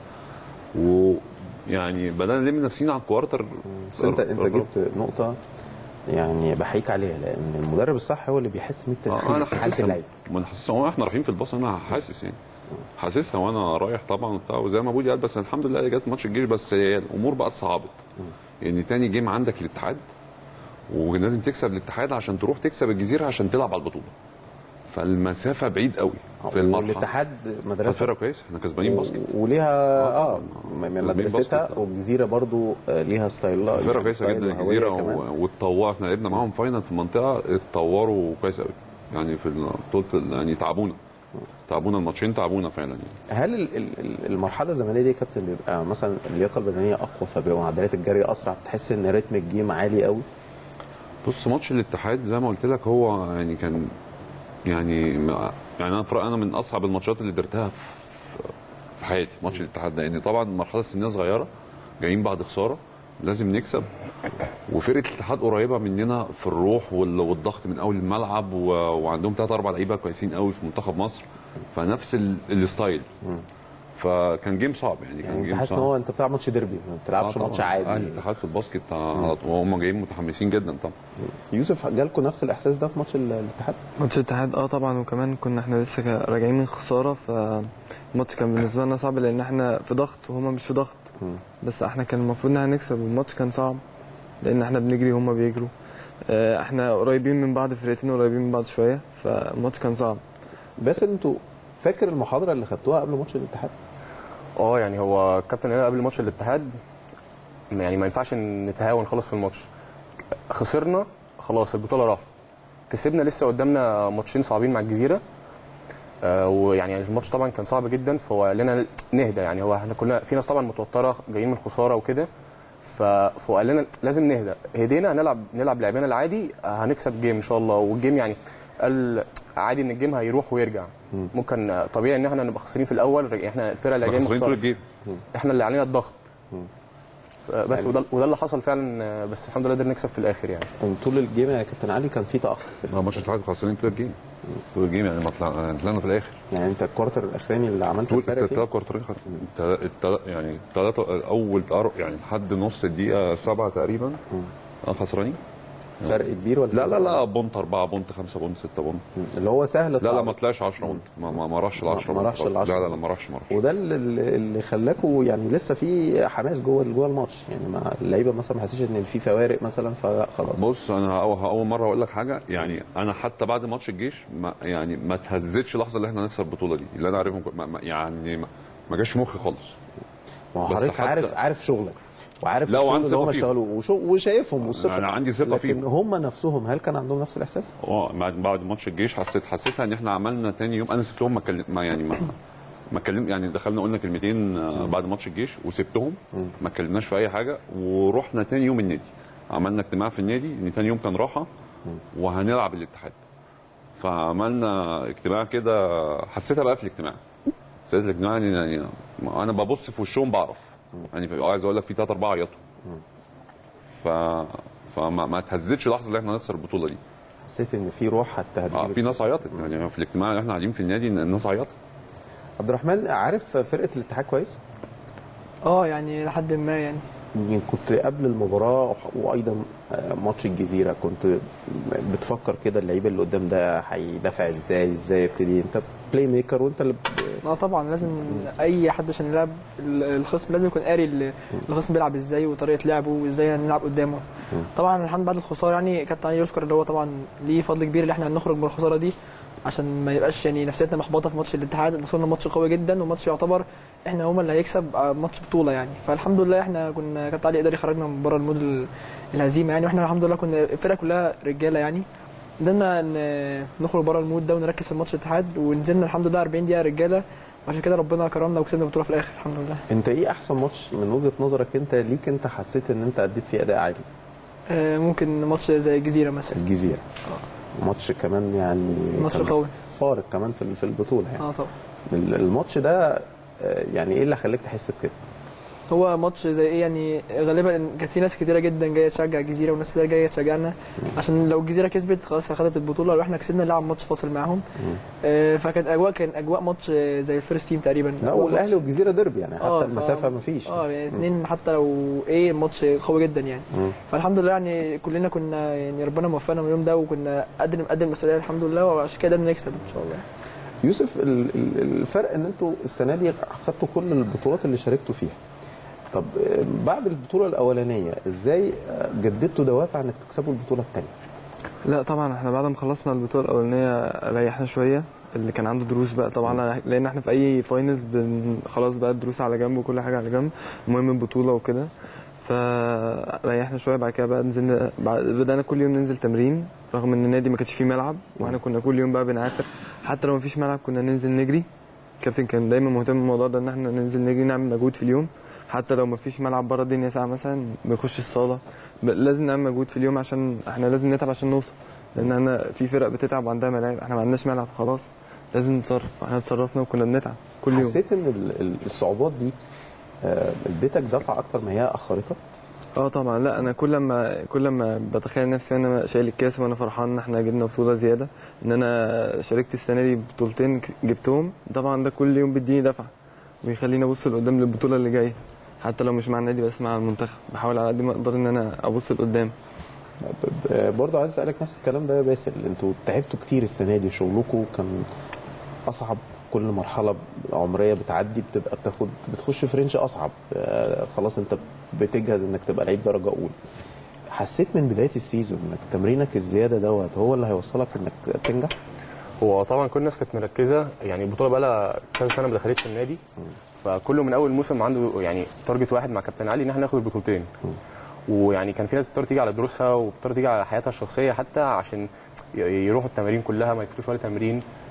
ويعني بدانا نلم نفسنا على الكوارتر بس انت انت جبت نقطه يعني بحيك عليها لان المدرب الصح هو اللي بيحس من التسخين آه انا في حاله حاسسها اللعيب ما انا حاسسها واحنا رايحين في الباص انا حاسس يعني حاسسها وانا رايح طبعا وبتاع وزي ما ابوي قال بس الحمد لله جت ماتش الجيش بس هي الامور بقت صعبت يعني تاني جيم عندك الاتحاد ولازم تكسب الاتحاد عشان تروح تكسب الجزيره عشان تلعب على البطوله فالمسافه بعيد قوي في المرحله والاتحاد مدرسه فرقه كويسه احنا كسبانين باسكت وليها اه من كسبانين مدرستها باسكت. والجزيره برضو آه، ليها ستايل فرقه كويسه جدا الجزيره و- واتطوروا احنا لعبنا معاهم فاينل في المنطقه اتطوروا كويس قوي يعني في البطوله يعني تعبونا تعبونا الماتشين تعبونا فعلا يعني. هل ال- ال- ال- المرحله الزمنيه دي يا كابتن بيبقى مثلا اللياقه البدنيه اقوى فبيبقى معدلات الجري اسرع بتحس ان رتم الجيم عالي قوي بص ماتش الاتحاد زي ما قلت لك هو يعني كان يعني ما- يعني انا في رأيي انا من اصعب الماتشات اللي درتها في في حياتي ماتش الاتحاد ده لان طبعا المرحله السنيه صغيره جايين بعد خساره لازم نكسب وفرقه الاتحاد قريبه مننا في الروح وال- والضغط من اول الملعب و... وعندهم ثلاث اربع لعيبه كويسين قوي في منتخب مصر فنفس ال... الستايل فكان جيم صعب يعني كان يعني انت جيم حاسس ان صعب هو انت بتلعب ماتش ديربي ما بتلعبش آه ماتش طبعاً. عادي آه، الاتحاد في الباسكت على طول وهم جايين متحمسين جدا طبعا يوسف جالكم نفس الاحساس ده في ماتش ال- الاتحاد ماتش الاتحاد اه طبعا وكمان كنا احنا لسه كا- راجعين من خساره فالماتش كان بالنسبه لنا صعب لان احنا في ضغط وهما مش في ضغط بس احنا كان المفروض ان احنا نكسب والماتش كان صعب لان احنا بنجري وهما بيجروا آه، احنا قريبين من بعض فرقتين قريبين من بعض شويه فالماتش كان صعب بس انتوا فاكر المحاضره اللي خدتوها قبل ماتش الاتحاد اه يعني هو الكابتن قال قبل ماتش الاتحاد يعني ما ينفعش نتهاون خالص في الماتش خسرنا خلاص البطوله راحت كسبنا لسه قدامنا ماتشين صعبين مع الجزيره آه، ويعني الماتش طبعا كان صعب جدا فهو قال لنا نهدى يعني هو احنا كنا في ناس طبعا متوتره جايين من خساره وكده ف- فهو قال لنا لازم نهدى هدينا هنلعب نلعب لعبنا العادي آه، هنكسب جيم ان شاء الله والجيم يعني قال عادي ان الجيم هيروح ويرجع ممكن آه، طبيعي ان احنا نبقى خاسرين في الاول احنا الفرقه اللي جايه من خسرانين طول خسارة. الجيم احنا اللي علينا الضغط آه، بس وده وده اللي حصل فعلا آه، بس الحمد لله قدرنا نكسب في الاخر يعني طول الجيم يا كابتن علي كان في تاخر في اه ماتش الاتحاد خسرانين طول الجيم طول الجيم يعني ما طلع- طلعنا في الاخر يعني انت الكوارتر الاخراني اللي عملت طول الفرق فيه الثلاث كوارترين خد- التلا- التلا- يعني الثلاثه اول أر- يعني لحد نص الدقيقه سبعه تقريبا اه خسرانين فرق كبير ولا لا لا لا بونت 4 بونت 5 بونت 6 بونت اللي هو سهل لا لا التعرض. ما طلعش 10 بونت ما ما, ما راحش ال 10 ما راحش ال 10 لا لا لا ما راحش ما راحش وده اللي, اللي خلاكوا يعني لسه في حماس جوه جوه الماتش يعني مع اللعيبه مثلا ما حسيتش ان في فوارق مثلا فلا خلاص بص انا أو- اول مره اقول لك حاجه يعني انا حتى بعد ماتش الجيش ما يعني ما تهزتش لحظه اللي احنا نكسب البطوله دي اللي انا عارفهم كو- ما ما- يعني ما, ما جاش في مخي خالص ما هو بس حضرتك حتى- عارف عارف شغلك وعارف لا، الشغل وعندي اللي هم ثقة فيهم. اشتغلوه وشو- وشايفهم والثقه أنا عندي ثقة لكن فيهم. هم نفسهم هل كان عندهم نفس الاحساس؟ اه بعد بعد ماتش الجيش حسيت حسيتها ان احنا عملنا تاني يوم انا سبتهم ما كلم ما يعني ما ما كلم يعني دخلنا قلنا كلمتين آه، بعد ماتش الجيش وسبتهم ما اتكلمناش في اي حاجه ورحنا تاني يوم النادي عملنا اجتماع في النادي ان تاني يوم كان راحه وهنلعب الاتحاد فعملنا اجتماع كده حسيتها بقى في الاجتماع حسيت الاجتماع يعني, يعني انا ببص في وشهم بعرف يعني عايز اقول لك في ثلاثة أربعة عيطوا ف فما ما اتهزتش لحظه ان احنا نخسر البطوله دي حسيت ان في روح التهديد اه في ناس عيطت يعني في الاجتماع اللي احنا قاعدين في النادي إن الناس عيطت عبد الرحمن عارف فرقه الاتحاد كويس؟ اه يعني لحد ما يعني يمكن كنت قبل المباراه وايضا آه، ماتش الجزيره كنت بتفكر كده اللعيبه اللي قدام ده هيدافع ازاي ازاي يبتدي انت بلاي ميكر وانت اللي ب- اه طبعا لازم اي حد عشان يلعب ال- الخصم لازم يكون قاري ال- الخصم بيلعب ازاي وطريقه لعبه وازاي هنلعب قدامه طبعا الحمد بعد الخساره يعني كابتن علي يشكر اللي هو طبعا ليه فضل كبير ان احنا نخرج من الخساره دي عشان ما يبقاش يعني نفسيتنا محبطه في ماتش الاتحاد وصلنا ماتش قوي جدا وماتش يعتبر احنا هما اللي هيكسب آه، ماتش بطوله يعني فالحمد لله احنا كنا كابتن علي قدر يخرجنا من بره المود ال- الهزيمه يعني واحنا الحمد لله كنا الفرقه كلها رجاله يعني قدرنا ن- نخرج بره المود ده ونركز في ماتش الاتحاد ونزلنا الحمد لله 40 دقيقه رجاله وعشان كده ربنا كرمنا وكسبنا البطوله في الاخر الحمد لله انت ايه احسن ماتش من وجهه نظرك انت ليك انت حسيت ان انت اديت فيه اداء عالي؟ آه، ممكن ماتش زي الجزيره مثلا الجزيره ماتش كمان يعني ماتش كان قوي. فارق كمان في في البطوله يعني اه طبعا ال- الماتش ده آه، يعني ايه اللي خلاك تحس بكده؟ هو ماتش زي ايه يعني غالبا إن كانت في ناس كتيره جدا جايه تشجع الجزيره وناس كتير جايه تشجعنا عشان لو الجزيره كسبت خلاص خدت البطوله لو احنا كسبنا نلعب ماتش فاصل معاهم آه، فكانت اجواء كان اجواء ماتش آه، زي الفيرست تيم تقريبا لا أجواء والاهلي ماتش- والجزيره ديربي يعني حتى آه، ف- المسافه ما فيش اه يعني اتنين حتى لو ايه ماتش قوي جدا يعني فالحمد لله يعني كلنا كنا يعني ربنا موفقنا من اليوم ده وكنا قد قد المسؤوليه الحمد لله وعشان كده قدرنا نكسب ان شاء الله يوسف ال- ال- الفرق ان انتوا السنه دي خدتوا كل البطولات اللي شاركتوا فيها طب آه، بعد البطوله الاولانيه ازاي آه، جددتوا دوافع انك تكسبوا البطوله الثانيه لا طبعا احنا بعد ما خلصنا البطوله الاولانيه ريحنا شويه اللي كان عنده دروس بقى طبعا لان احنا في اي فاينلز بن خلاص بقى الدروس على جنب وكل حاجه على جنب المهم البطوله وكده فريحنا شويه بعد كده بقى نزلنا بعد بدانا كل يوم ننزل تمرين رغم ان النادي ما كانش فيه ملعب واحنا كنا كل يوم بقى بنعافر حتى لو ما فيش ملعب كنا ننزل نجري الكابتن كان دايما مهتم بالموضوع ده ان احنا ننزل نجري نعمل مجهود في اليوم حتى لو ما فيش ملعب بره الدنيا ساعه مثلا بنخش الصاله ب- لازم نعمل مجهود في اليوم عشان احنا لازم نتعب عشان نوصل لان احنا في فرق بتتعب وعندها ملاعب احنا ما عندناش ملعب خلاص لازم نتصرف احنا اتصرفنا وكنا بنتعب كل يوم حسيت ان ال- ال- الصعوبات دي آه، اديتك دفعه اكتر ما هي اخرتك اه طبعا لا انا كل ما كل ما بتخيل نفسي انا شايل الكاس وانا فرحان ان احنا جبنا بطوله زياده ان انا شاركت السنه دي بطولتين ك- جبتهم طبعا ده كل يوم بيديني دفعه ويخليني ابص لقدام للبطوله اللي جايه حتى لو مش مع النادي بس مع المنتخب بحاول على قد ما اقدر ان انا ابص لقدام آه، برضه عايز اسالك نفس الكلام ده يا باسل انتوا تعبتوا كتير السنه دي شغلكم كان اصعب كل مرحله عمريه بتعدي بتبقى بتاخد بتخش في رينج اصعب آه، خلاص انت بتجهز انك تبقى لعيب درجه اولى حسيت من بدايه السيزون انك تمرينك الزياده دوت هو اللي هيوصلك انك تنجح هو طبعا كل الناس كانت مركزه يعني البطوله بقى لها كذا سنه ما دخلتش النادي فكله من اول موسم عنده يعني تارجت واحد مع كابتن علي ان احنا ناخد البطولتين ويعني كان في ناس بتضطر تيجي على دروسها وبتضطر تيجي على حياتها الشخصيه حتى عشان ي- يروحوا التمارين كلها ما يفوتوش ولا تمرين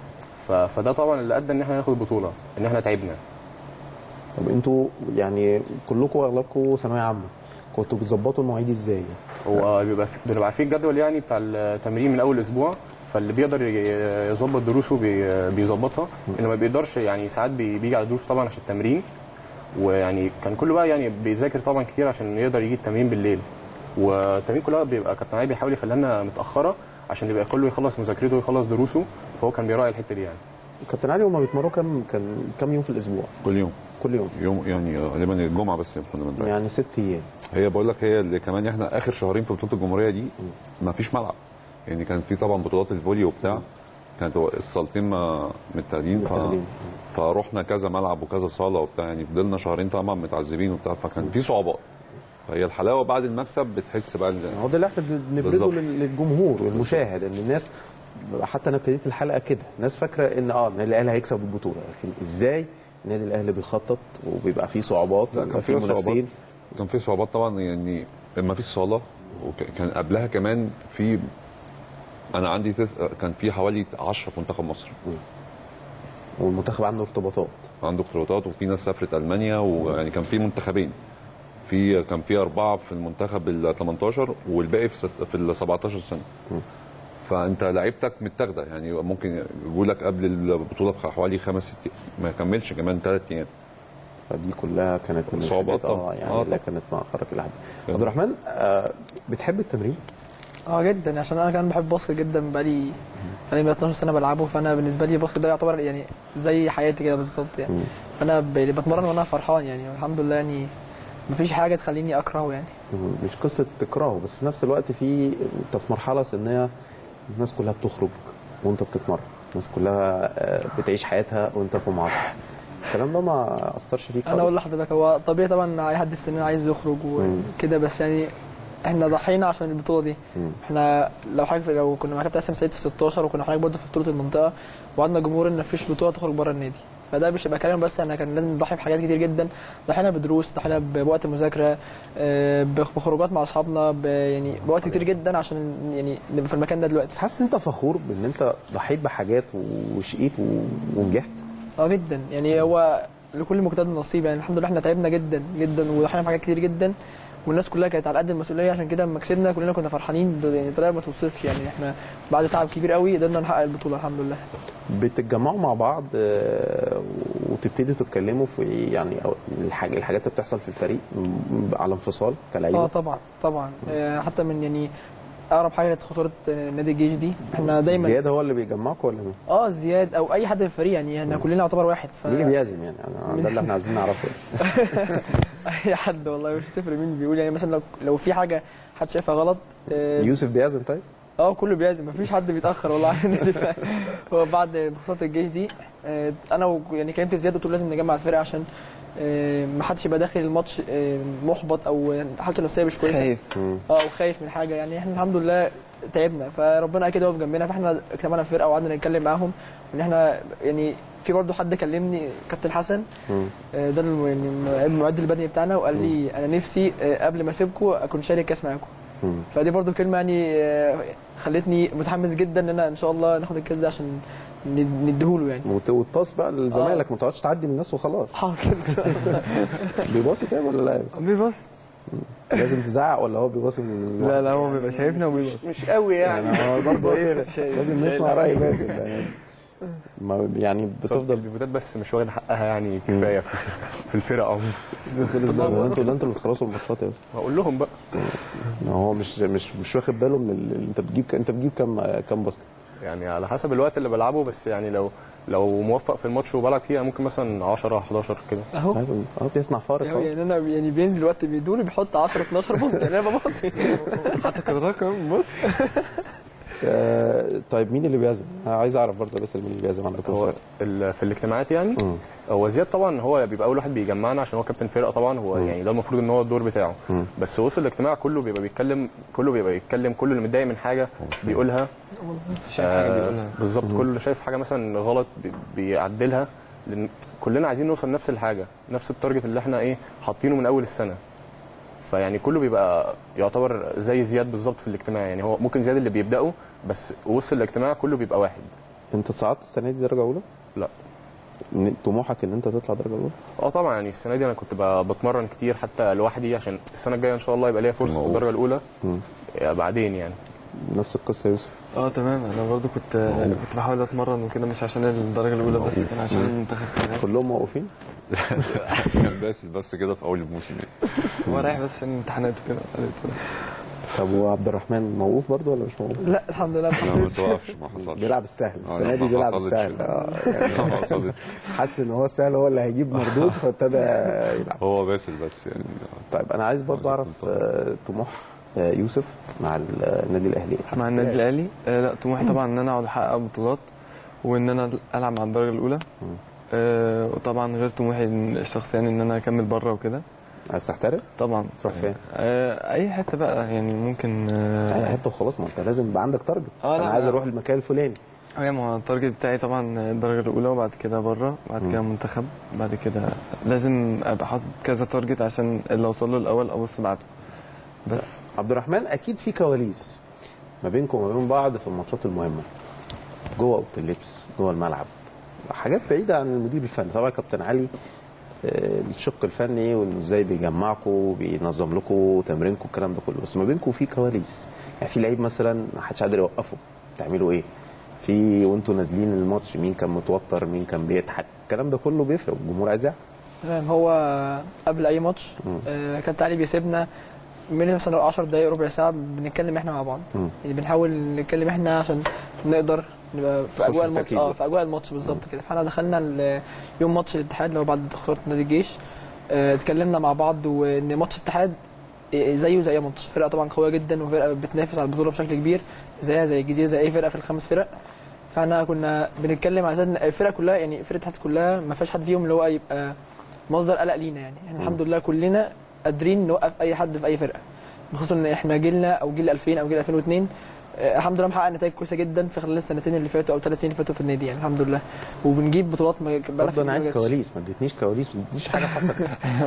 ف... فده طبعا اللي ادى ان احنا ناخد البطوله ان احنا تعبنا طب انتوا يعني كلكم اغلبكم ثانويه عامه كنتوا بتظبطوا المواعيد ازاي؟ هو بيبقى في- بنبقى عارفين الجدول يعني بتاع التمرين من اول اسبوع فاللي بيقدر ي- يظبط دروسه بي- بيظبطها اللي ما بيقدرش يعني ساعات بي- بيجي على دروس طبعا عشان التمرين ويعني كان كله بقى يعني بيذاكر طبعا كتير عشان يقدر يجي التمرين بالليل والتمرين كلها بيبقى كابتن علي بيحاول يخليها لنا متاخره عشان يبقى كله يخلص مذاكرته ويخلص دروسه فهو كان بيراعي الحته دي يعني كابتن علي هما بيتمرنوا كام كان كام يوم في الاسبوع؟ كل يوم كل يوم يوم يعني غالبا الجمعه بس كنا بنلعب يعني ست ايام هي بقول لك هي اللي كمان احنا اخر شهرين في بطوله الجمهوريه دي ما فيش ملعب يعني كان في طبعا بطولات الفولي وبتاع كانت الصالتين ما متاخدين ف... متاخدين. فروحنا كذا ملعب وكذا صاله وبتاع يعني فضلنا شهرين طبعا متعذبين وبتاع فكان في صعوبات فهي الحلاوه بعد المكسب بتحس بقى إن- هو ده اللي احنا بنبرزه بالظبط. لل- للجمهور والمشاهد ان الناس حتى انا ابتديت الحلقه كده الناس فاكره ان اه النادي الاهلي هيكسب البطوله لكن ازاي النادي الاهلي بيخطط وبيبقى فيه صعوبات لا، وبيبقى فيه منافسين كان في صعوبات طبعا يعني ما فيش صاله وكان قبلها كمان في انا عندي تس... كان في حوالي 10 في منتخب مصر والمنتخب عنده ارتباطات عنده اختلاطات وفي ناس سافرت المانيا ويعني كان في منتخبين في كان في اربعه في المنتخب ال 18 والباقي في ست... في ال 17 سنه فانت لعيبتك متاخده يعني ممكن يقول لك قبل البطوله بحوالي خمس ست ما يكملش كمان ثلاث ايام فدي كلها كانت من صعوبات الحاجات، اه طبعا. يعني آه اللي طبعا. كانت مأخرك الى حد عبد الرحمن آه بتحب التمرين؟ اه جدا عشان انا كمان بحب باسكت جدا بقالي يعني من 12 سنه بلعبه فانا بالنسبه لي الباسكت ده يعتبر يعني زي حياتي كده بالظبط يعني فانا ب- بتمرن وانا فرحان يعني والحمد لله يعني مفيش حاجه تخليني اكرهه يعني مش قصه تكرهه بس في نفس الوقت في انت في مرحله سنيه الناس كلها بتخرج وانت بتتمرن الناس كلها آه، بتعيش حياتها وانت في معسكر الكلام ده ما اثرش فيك انا اقول لحضرتك هو طبيعي طبعا اي حد في سننا عايز يخرج وكده بس يعني احنا ضحينا عشان البطوله دي مم. احنا لو حضرتك لو كنا مع كابتن اسلام سعيد في 16 وكنا حضرتك برضه في بطوله المنطقه وعندنا جمهور ان مفيش بطوله تخرج بره النادي فده مش هيبقى كلام بس احنا كان لازم نضحي بحاجات كتير جدا ضحينا بدروس ضحينا بوقت مذاكره آه، بخروجات مع اصحابنا ب- يعني بوقت كتير جدا عشان يعني نبقى في المكان ده دلوقتي حاسس انت فخور بان انت ضحيت بحاجات وشقيت و- ونجحت اه جدا يعني هو لكل مجتهد نصيب يعني الحمد لله احنا تعبنا جدا جدا وضحينا في حاجات كتير جدا والناس كلها كانت على قد المسؤوليه عشان كده لما كسبنا كلنا كنا فرحانين ب- يعني بطريقه ما توصفش يعني احنا بعد تعب كبير قوي قدرنا نحقق البطوله الحمد لله بتتجمعوا مع بعض آه، وتبتدوا تتكلموا في يعني أو الحاجة الحاجات اللي بتحصل في الفريق م- على انفصال اه كلعيبه طبعا طبعا آه، حتى من يعني اقرب حاجه كانت خساره آه، نادي الجيش دي احنا دايما زياد هو اللي بيجمعكم ولا مين؟ اه زياد او اي حد في الفريق يعني احنا كلنا يعتبر واحد ف... مين اللي بيعزم يعني أنا ده اللي احنا عايزين نعرفه اي حد والله مش تفرق مين بيقول يعني مثلا لو لو في حاجه حد شايفها غلط آه، يوسف بيعزم طيب؟ اه كله بيعزم مفيش حد بيتاخر والله عن النادي ف- هو بعد خساره الجيش دي آه، انا و- يعني كلمت زياد قلت له لازم نجمع الفرقه عشان آه، ما حدش يبقى داخل الماتش آه، محبط او حالته النفسيه مش كويسه خايف اه وخايف من حاجه يعني احنا الحمد لله تعبنا فربنا اكيد واقف جنبنا فاحنا اجتمعنا في فرقه وقعدنا نتكلم معاهم ان احنا يعني في برضه حد كلمني كابتن حسن آه، ده الم- يعني المعد البدني بتاعنا وقال لي انا نفسي آه، قبل ما اسيبكم اكون شارك كاس معاكم مم. فدي برضو كلمه يعني آه، خلتني متحمس جدا ان انا ان شاء الله ناخد الكاس ده عشان ند- نديهوله يعني وت- وتباص بقى لزمايلك ما تقعدش تعدي من الناس وخلاص حاضر بيباصي طيب ولا لا يا يوسف؟ بيبص لازم تزعق ولا هو بيباصي من لا لا هو بيبقى شايفنا وبيبص مش قوي يعني يعني هو برضه ايه لازم نسمع راي باسل يعني ما يعني بتفضل بتفضل البيفوتات بس مش واخد حقها يعني كفايه في الفرق عموما خلص ده انتوا اللي انتوا اللي بتخلصوا الماتشات يا يوسف هقول لهم بقى ما هو مش مش مش واخد باله من ال... انت بتجيب انت بتجيب كام كام باسكت يعني على حسب الوقت اللي بلعبه بس يعني لو لو موفق في الماتش وبلعب فيه ممكن مثلا 10 11 كده اهو طيب اه بيصنع فارق اهو يعني انا يعني بينزل وقت بيدوني بيحط 10 12 بونت يعني انا ببصي حتى كان رقم بص آه، طيب مين اللي بيعزم؟ انا عايز اعرف برضه بس مين اللي بيعزم عندكم هو الفرق. ال- في الاجتماعات يعني مم. هو زياد طبعا هو بيبقى اول واحد بيجمعنا عشان هو كابتن فرقه طبعا هو يعني ده المفروض ان هو الدور بتاعه مم. بس وسط الاجتماع كله بيبقى بيتكلم كله بيبقى يتكلم كله اللي متضايق من حاجه بيقولها شايف حاجه آه، بيقولها بالظبط كل اللي شايف حاجه مثلا غلط بي- بيعدلها لان كلنا عايزين نوصل نفس الحاجه نفس التارجت اللي احنا ايه حاطينه من اول السنه فيعني كله بيبقى يعتبر زي زياد بالظبط في الاجتماع يعني هو ممكن زياد اللي بيبداه بس وسط الاجتماع كله بيبقى واحد انت صعدت السنه دي درجه اولى لا إن- طموحك ان انت تطلع درجه اولى اه طبعا يعني السنه دي انا كنت ب- بتمرن كتير حتى لوحدي عشان السنه الجايه ان شاء الله يبقى ليا فرصه في الدرجه الاولى مم. آه، بعدين يعني نفس القصه يا يوسف اه تمام انا برضو كنت يعني كنت بحاول اتمرن وكده مش عشان الدرجه الاولى بس كان عشان المنتخب كمان كلهم موقوفين كان باسل بس كده في اول الموسم يعني. هو رايح بس عشان الامتحانات وكده قالت له. طب وعبد الرحمن موقوف برضه ولا مش موقوف؟ لا الحمد لله لا ما توقفش ما حصلش بيلعب السهل آه، السنه لا، دي ما بيلعب حصلتش. السهل اه لا، ما حصلش. حاسس ان هو السهل هو اللي هيجيب مردود فابتدى يلعب هو باسل بس يعني طيب انا عايز برضه اعرف آه، طموح آه، يوسف مع النادي الاهلي مع النادي الاهلي آه لا طموحي طبعا ان انا اقعد احقق بطولات وان انا العب مع الدرجه الاولى آه وطبعا غير طموحي الشخصي يعني ان انا اكمل بره وكده عايز تحترف؟ طبعا تروح فين؟ آه اي حته بقى يعني ممكن آه اي حته وخلاص ما انت لازم يبقى عندك تارجت آه، انا لا، عايز لا. اروح المكان الفلاني ايوه ما هو التارجت بتاعي طبعا الدرجه الاولى وبعد كده بره بعد كده منتخب بعد كده لازم ابقى حاطط كذا تارجت عشان اللي اوصل له الاول ابص بعده بس عبد الرحمن اكيد في كواليس ما بينكم وما بين بعض في الماتشات المهمه جوه اوضه اللبس جوه الملعب حاجات بعيده عن المدير الفني طبعا كابتن علي آه، الشق الفني وانه ازاي بيجمعكم بينظم لكم تمرينكم الكلام ده كله بس ما بينكم في كواليس يعني في لعيب مثلا ما حدش قادر يوقفه تعملوا ايه في وانتوا نازلين الماتش مين كان متوتر مين كان بيضحك الكلام ده كله بيفرق والجمهور عايز يعرف تمام هو قبل اي ماتش آه، كابتن علي بيسيبنا من مثلا لو 10 دقايق ربع ساعه بنتكلم احنا مع بعض مم. يعني بنحاول نتكلم احنا عشان نقدر نبقى في تخش اجواء في الماتش التركيز. اه في اجواء الماتش بالظبط كده فاحنا دخلنا ال- يوم ماتش الاتحاد اللي هو بعد خساره نادي الجيش آه، اتكلمنا مع بعض وان ماتش الاتحاد آه، زيه زي أي ماتش فرقه طبعا قويه جدا وفرقه بتنافس على البطوله بشكل كبير زيها زي الجزيره زي اي فرقه في الخمس فرق فاحنا كنا بنتكلم على ان الفرقه كلها يعني فرقه الاتحاد كلها ما فيهاش حد فيهم اللي هو يبقى مصدر قلق لينا يعني احنا الحمد لله كلنا قادرين نوقف اي حد في اي فرقه بخصوصا ان احنا جيلنا او جيل 2000 او جيل 2002 آه، الحمد لله محقق نتائج كويسه جدا في خلال السنتين اللي فاتوا او ثلاث سنين اللي فاتوا في النادي يعني الحمد لله وبنجيب بطولات ما بقالها برضه انا عايز كتير ما جاتش. كواليس ما اديتنيش كواليس ما اديتنيش حاجه حصلت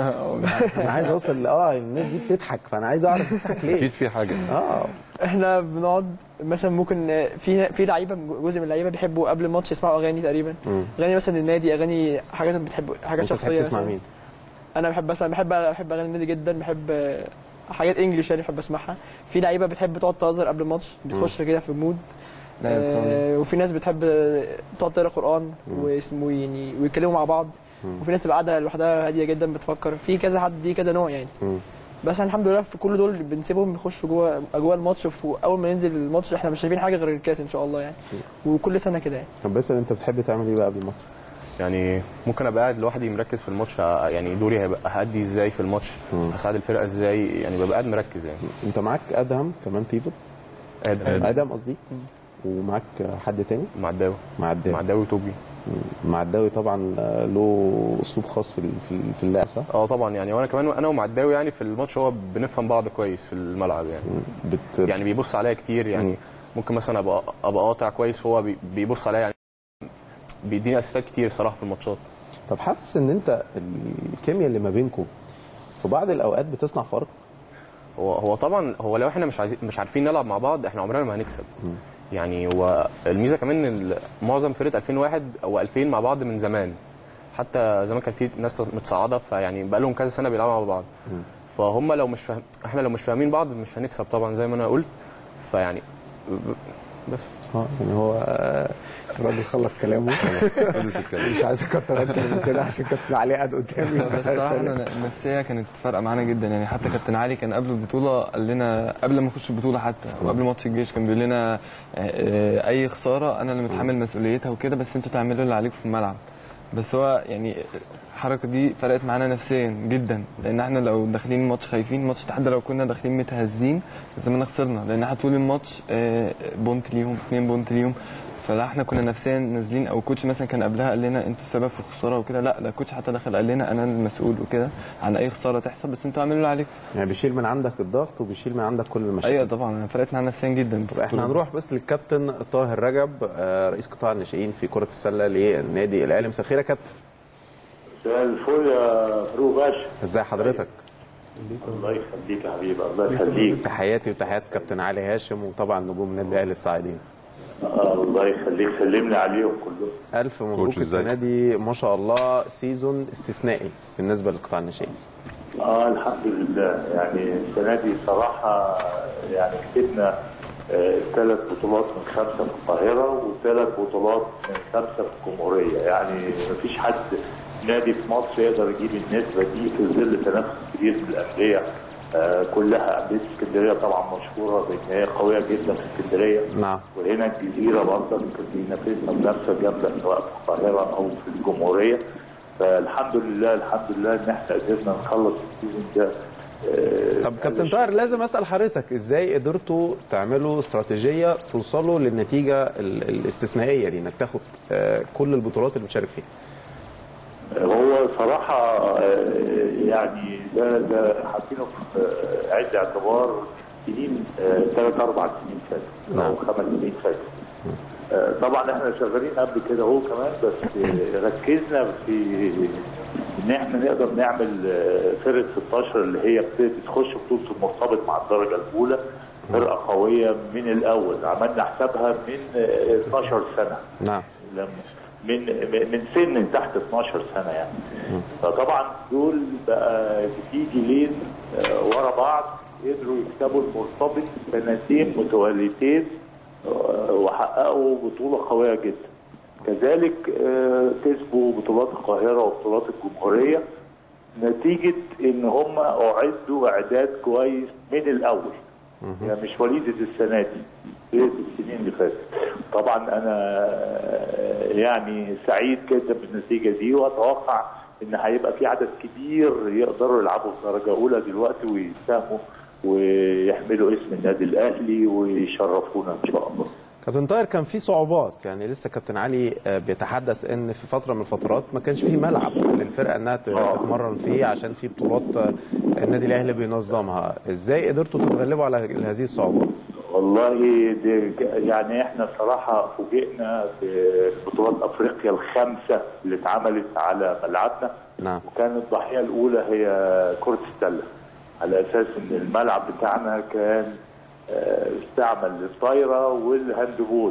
انا عايز اوصل ل- اه الناس دي بتضحك فانا عايز اعرف بتضحك ليه اكيد في حاجه اه احنا بنقعد مثلا ممكن آه، في في لعيبه جزء من اللعيبه بيحبوا قبل الماتش يسمعوا اغاني تقريبا مم. اغاني مثلا النادي اغاني حاجات بتحب حاجات انت شخصيه بتحب تسمع مثلا مين؟ انا بحب مثلا بحب بحب اغاني النادي جدا بحب آه، حاجات انجلش يعني بحب اسمعها في لعيبه بتحب تقعد تهزر قبل الماتش بتخش كده في المود لا بتصلي. آه وفي ناس بتحب آه، تقعد تقرا قران واسمه يعني ويتكلموا مع بعض وفي ناس تبقى قاعده لوحدها هاديه جدا بتفكر في كذا حد دي كذا نوع يعني مم. بس احنا الحمد لله في كل دول بنسيبهم يخشوا جوه اجواء الماتش واول ما ننزل الماتش احنا مش شايفين حاجه غير الكاس ان شاء الله يعني وكل سنه كده يعني طب بس انت بتحب تعمل ايه بقى قبل الماتش؟ يعني ممكن ابقى قاعد لوحدي مركز في الماتش ع- يعني دوري هيبقى هادي ازاي في الماتش هساعد الفرقه ازاي يعني ببقى قاعد مركز يعني انت معاك ادهم كمان بيفوت قاعد ادم قصدي ومعاك حد تاني مع الداوي مع الداوي مع الداوي توبي مع الداوي طبعا آه، له اسلوب خاص في ال- في ال- في اللعب صح؟ اه طبعا يعني وانا كمان انا ومع الداوي يعني في الماتش هو بنفهم بعض كويس في الملعب يعني بت... يعني بيبص عليا كتير يعني ممكن مثلا ابقى ابقى قاطع كويس فهو بي- بيبص عليا يعني بيديني اسيستات كتير صراحه في الماتشات طب حاسس ان انت الكيمياء اللي ما بينكم في بعض الاوقات بتصنع فرق؟ هو هو طبعا هو لو احنا مش عايزين مش عارفين نلعب مع بعض احنا عمرنا ما هنكسب يعني هو الميزه كمان ان ال- معظم فرقه 2001 او 2000 مع بعض من زمان حتى زمان كان في ناس متصاعده فيعني بقى لهم كذا سنه بيلعبوا مع بعض فهم لو مش فاهم احنا لو مش فاهمين بعض مش هنكسب طبعا زي ما انا قلت فيعني ب- بس اه يعني هو آه، الراجل خلص كلامه خلص الكلام مش عايز اكتر اكتر من كده عشان كابتن علي قاعد قدامي بس الصراحه انا النفسيه كانت فارقه معانا جدا يعني حتى كابتن علي كان قبل البطوله قال لنا قبل ما نخش البطوله حتى وقبل ماتش الجيش كان بيقول لنا آه، آه، اي خساره انا اللي متحمل مسؤوليتها وكده بس انتوا تعملوا اللي عليكم في الملعب بس هو يعني الحركه دي فرقت معانا نفسيا جدا لان احنا لو داخلين الماتش خايفين الماتش حتى لو كنا داخلين متهزين زماننا خسرنا لان احنا طول الماتش آه، بونت ليهم اتنين بونت ليهم فلا احنا كنا نفسيا نازلين او الكوتش مثلا كان قبلها قال لنا انتوا السبب في الخساره وكده لا ده الكوتش حتى دخل قال لنا انا المسؤول وكده عن اي خساره تحصل بس انتوا اعملوا اللي عليكم يعني بيشيل من عندك الضغط وبيشيل من عندك كل المشاكل ايوه طبعا فرقت معانا نفسيا جدا طب احنا هنروح بس للكابتن طاهر رجب آه، رئيس قطاع الناشئين في كره السله للنادي الاهلي مساء الخير يا كابتن مساء الفل يا فاروق باشا ازي حضرتك الله يخليك يا حبيبي الله يخليك تحياتي وتحيات كابتن علي هاشم وطبعا نجوم النادي الاهلي الصاعدين آه، الله يخليك سلم لي عليهم كلهم الف مبروك كوتش ازاي؟ السنه دي ما شاء الله سيزون استثنائي بالنسبه لقطاع الناشئين اه الحمد لله يعني السنه دي صراحه يعني كسبنا ثلاث بطولات من خمسه في القاهره وثلاث بطولات من خمسه في الجمهوريه يعني مفيش حد نادي في مصر يقدر يجيب النسبه دي في ظل تنافس كبير من الانديه آه كلها انديه اسكندريه طبعا مشهوره بان هي قويه جدا في اسكندريه نعم وهنا الجزيره برضه بينافسنا بنفسه جامده سواء في القاهره او في الجمهوريه فالحمد لله الحمد لله ان احنا قدرنا نخلص السيزون ده آه، طب كابتن طاهر لازم اسال حضرتك ازاي قدرتوا تعملوا استراتيجيه توصلوا للنتيجه ال- الاستثنائيه دي انك تاخد آه، كل البطولات اللي بتشارك فيها هو صراحة آه، يعني ده ده حاطينه في آه، عد اعتبار سنين ثلاث أربع سنين فاتوا أو خمس سنين فاتوا. آه، طبعا احنا شغالين قبل كده هو كمان بس آه، ركزنا في ان احنا نقدر نعمل آه، فرقه 16 اللي هي بت- بتخش بطوله المرتبط مع الدرجه الاولى فرقه قويه من الاول عملنا حسابها من آه، 12 سنه نعم لما من من سن تحت 12 سنه يعني فطبعا دول بقى بتيجي لين آه، ورا بعض قدروا يكسبوا المرتبط سنتين متواليتين آه، وحققوا بطوله قويه جدا كذلك آه، كسبوا بطولات القاهره وبطولات الجمهوريه نتيجه ان هم اعدوا اعداد كويس من الاول يعني مش وليده السنه دي وليده السنين اللي فاتت طبعا انا آه، يعني سعيد جدا بالنتيجه دي واتوقع ان هيبقى في عدد كبير يقدروا يلعبوا في درجه اولى دلوقتي ويساهموا ويحملوا اسم النادي الاهلي ويشرفونا ان شاء الله كابتن طاهر كان في صعوبات يعني لسه كابتن علي آه، بيتحدث ان في فتره من الفترات ما كانش في ملعب للفرقه انها ت- تتمرن فيه عشان في بطولات آه، النادي الاهلي بينظمها ازاي قدرتوا تتغلبوا على هذه الصعوبات والله دي يعني احنا صراحه فوجئنا ببطولات افريقيا الخمسه اللي اتعملت على ملعبنا نعم وكانت الضحيه الاولى هي كره السله على اساس ان الملعب بتاعنا كان آه، استعمل للطايره والهاندبول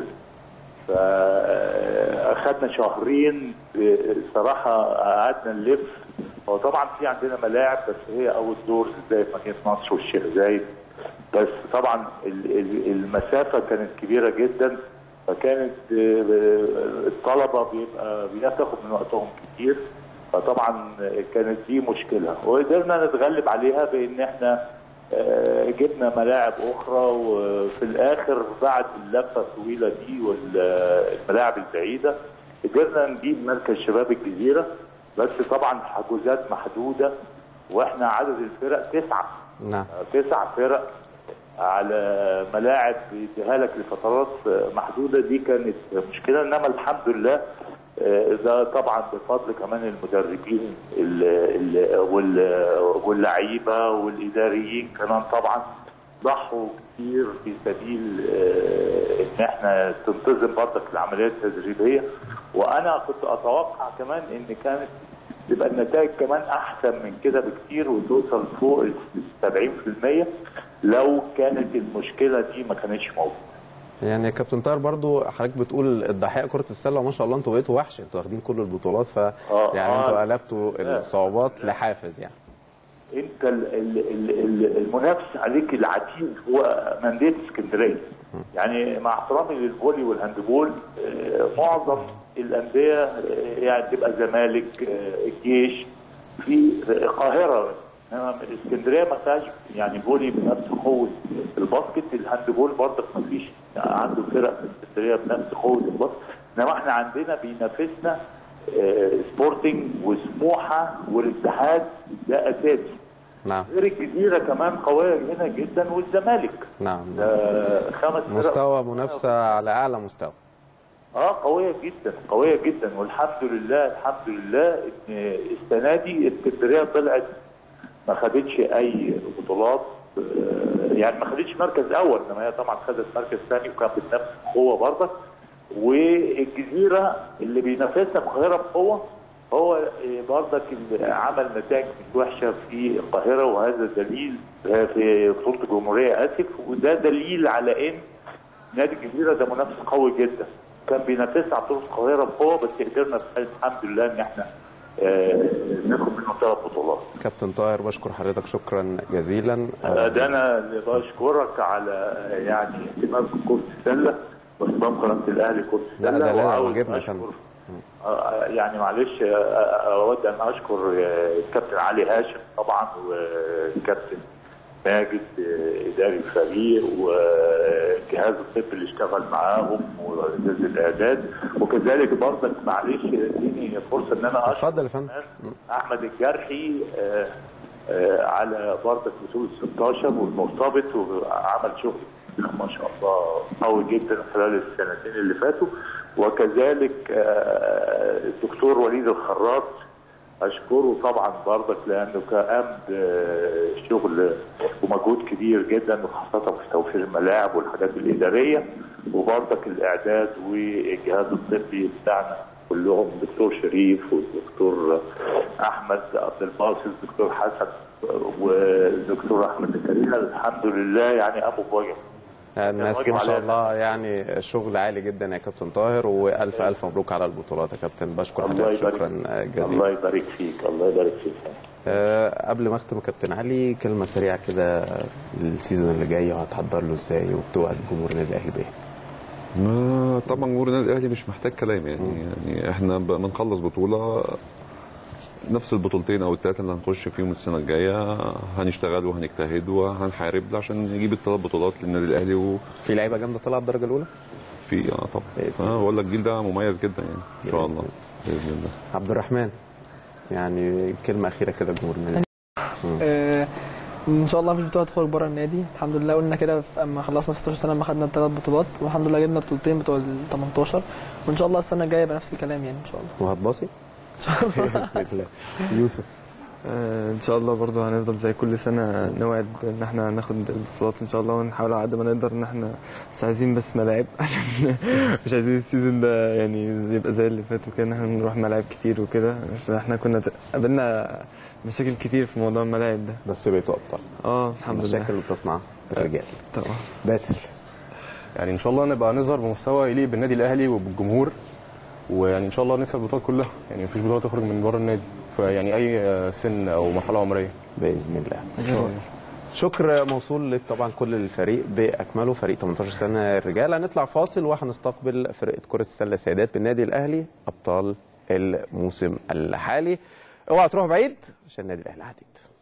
فاخدنا شهرين آه، صراحه قعدنا نلف هو طبعا في عندنا ملاعب بس هي اول دور زي في مدينه نصر والشيخ زايد بس طبعا ال- ال- المسافه كانت كبيره جدا فكانت آه، الطلبه بيبقى بياخد من وقتهم كتير فطبعا كانت دي مشكله وقدرنا نتغلب عليها بان احنا آه، جبنا ملاعب اخرى وفي الاخر بعد اللفه الطويله دي والملاعب البعيده قدرنا نجيب مركز شباب الجزيره بس طبعا حجوزات محدوده واحنا عدد الفرق تسعه نعم تسع فرق على ملاعب بيديها لك لفترات محدوده دي كانت مشكله انما الحمد لله آه، ده طبعا بفضل كمان المدربين ال- ال- وال- واللعيبه والاداريين كمان طبعا ضحوا كتير في سبيل آه، ان احنا تنتظم برضك العمليات التدريبيه وانا كنت اتوقع كمان ان كانت تبقى النتائج كمان احسن من كده بكتير وتوصل فوق ال 70% لو كانت المشكله دي ما كانتش موجوده يعني يا كابتن طاهر برضو حضرتك بتقول الضحيه كره السله ما شاء الله انتوا بقيتوا وحش انتوا واخدين كل البطولات ف يعني آه. انتوا قلبتوا الصعوبات لحافز يعني انت ال- ال- ال- ال- المنافس عليك العتيد هو منديه اسكندريه يعني مع احترامي للفولي والهاندبول آه، معظم الانديه آه، يعني تبقى الزمالك آه، الجيش في القاهره انما اسكندريه ما فيهاش يعني فولي بنفس قوه الباسكت الهاندبول برضك ما فيش عنده فرق في اسكندريه بنفس قوه الباسكت انما احنا عندنا بينافسنا آه، سبورتنج وسموحه والاتحاد ده اساسي نعم غير الجزيره كمان قويه هنا جدا والزمالك نعم آه، خمس فرق. مستوى منافسه على اعلى مستوى اه قويه جدا قويه جدا والحمد لله الحمد لله ان السنه دي اسكندريه طلعت ما خدتش اي بطولات آه، يعني ما خدتش مركز اول انما هي طبعا خدت مركز ثاني وكانت بتنافس بقوه برضك والجزيره اللي بينافسنا في القاهره بقوه هو برضك اللي عمل نتائج مش وحشه في القاهره وهذا دليل آه، في بطوله الجمهوريه اسف وده دليل على ان نادي الجزيره ده منافس قوي جدا كان بينافسنا على بطوله القاهره بقوه بس قدرنا الحمد لله ان احنا آه، ناخد منه ثلاث بطولات كابتن طاهر بشكر حضرتك شكرا جزيلا آه، ده انا اللي بشكرك على يعني اهتمامك بكره السله واهتمام قناه الاهلي كره لا، السله ده لا، وعاوز واجبنا يا أشكر- فندم. آه، يعني معلش آه، آه، اود ان اشكر آه، الكابتن علي هاشم طبعا والكابتن ماجد آه، اداري الفريق والجهاز الطبي اللي اشتغل معاهم وجهاز الاعداد وكذلك برضك معلش اديني فرصه ان انا اشكر اتفضل يا فندم احمد الجرحي آه، آه، على برضك بطوله 16 والمرتبط وعمل شغل ما شاء الله قوي جدا خلال السنتين اللي فاتوا وكذلك آه، الدكتور وليد الخراط اشكره طبعا برضك لانه قام بشغل ومجهود كبير جدا وخاصه في توفير الملاعب والحاجات الاداريه وبرضك الاعداد والجهاز الطبي بتاعنا كلهم الدكتور شريف والدكتور احمد عبد الباسط الدكتور حسن والدكتور احمد زكريا الحمد لله يعني قاموا بواجب الناس واجب ما شاء علينا. الله يعني شغل عالي جدا يا كابتن طاهر والف الف مبروك على البطولات يا كابتن بشكر الله حضرتك يبارك شكرا الله جزيلا يبارك فيك الله يبارك فيك أه قبل ما اختم يا كابتن علي كلمه سريعه كده للسيزون اللي جاي وهتحضر له ازاي وبتوعد جمهور النادي الاهلي بايه؟ ما طبعا جمهور النادي الاهلي مش محتاج كلام يعني يعني احنا ب- بنخلص بطوله نفس البطولتين او الثلاثه اللي هنخش فيهم السنه الجايه هنشتغل وهنجتهد وهنحارب عشان نجيب الثلاث بطولات للنادي الاهلي وفي في لعيبه جامده طلعت الدرجه الاولى؟ اه طبعا بإذن اه بقول لك الجيل ده مميز جدا يعني ان شاء بإذن الله باذن الله عبد الرحمن يعني كلمه اخيره كده لجمهور النادي آه، ان شاء الله مفيش بطوله تخرج بره النادي الحمد لله قلنا كده في- اما خلصنا 16 سنه ما خدنا الثلاث بطولات والحمد لله جبنا بطولتين بتوع ال 18 وان شاء الله السنه الجايه يبقى نفس الكلام يعني ان شاء الله وهتباصي؟ باذن الله يوسف آه، ان شاء الله برضو هنفضل زي كل سنه نوعد ان احنا ناخد البطولات ان شاء الله ونحاول على قد ما نقدر ان احنا بس عايزين بس ملاعب عشان مش عايزين السيزون ده يعني يبقى زي اللي فات وكده ان احنا نروح ملاعب كتير وكده عشان احنا كنا ت- قابلنا مشاكل كتير في موضوع الملاعب ده بس بقيتوا ابطال اه الحمد لله المشاكل اللي بتصنعها الرجال طبعا باسل يعني ان شاء الله نبقى نظهر بمستوى يليق بالنادي الاهلي وبالجمهور ويعني ان شاء الله نكسب البطولات كلها يعني مفيش بطوله تخرج من بره النادي فيعني اي آه، سن او مرحله عمريه باذن الله ان شاء الله شكر موصول طبعا كل الفريق باكمله فريق 18 سنه الرجال هنطلع فاصل وهنستقبل فرقه كره السله السيدات بالنادي الاهلي ابطال الموسم الحالي اوعى تروح بعيد عشان النادي الاهلي عديد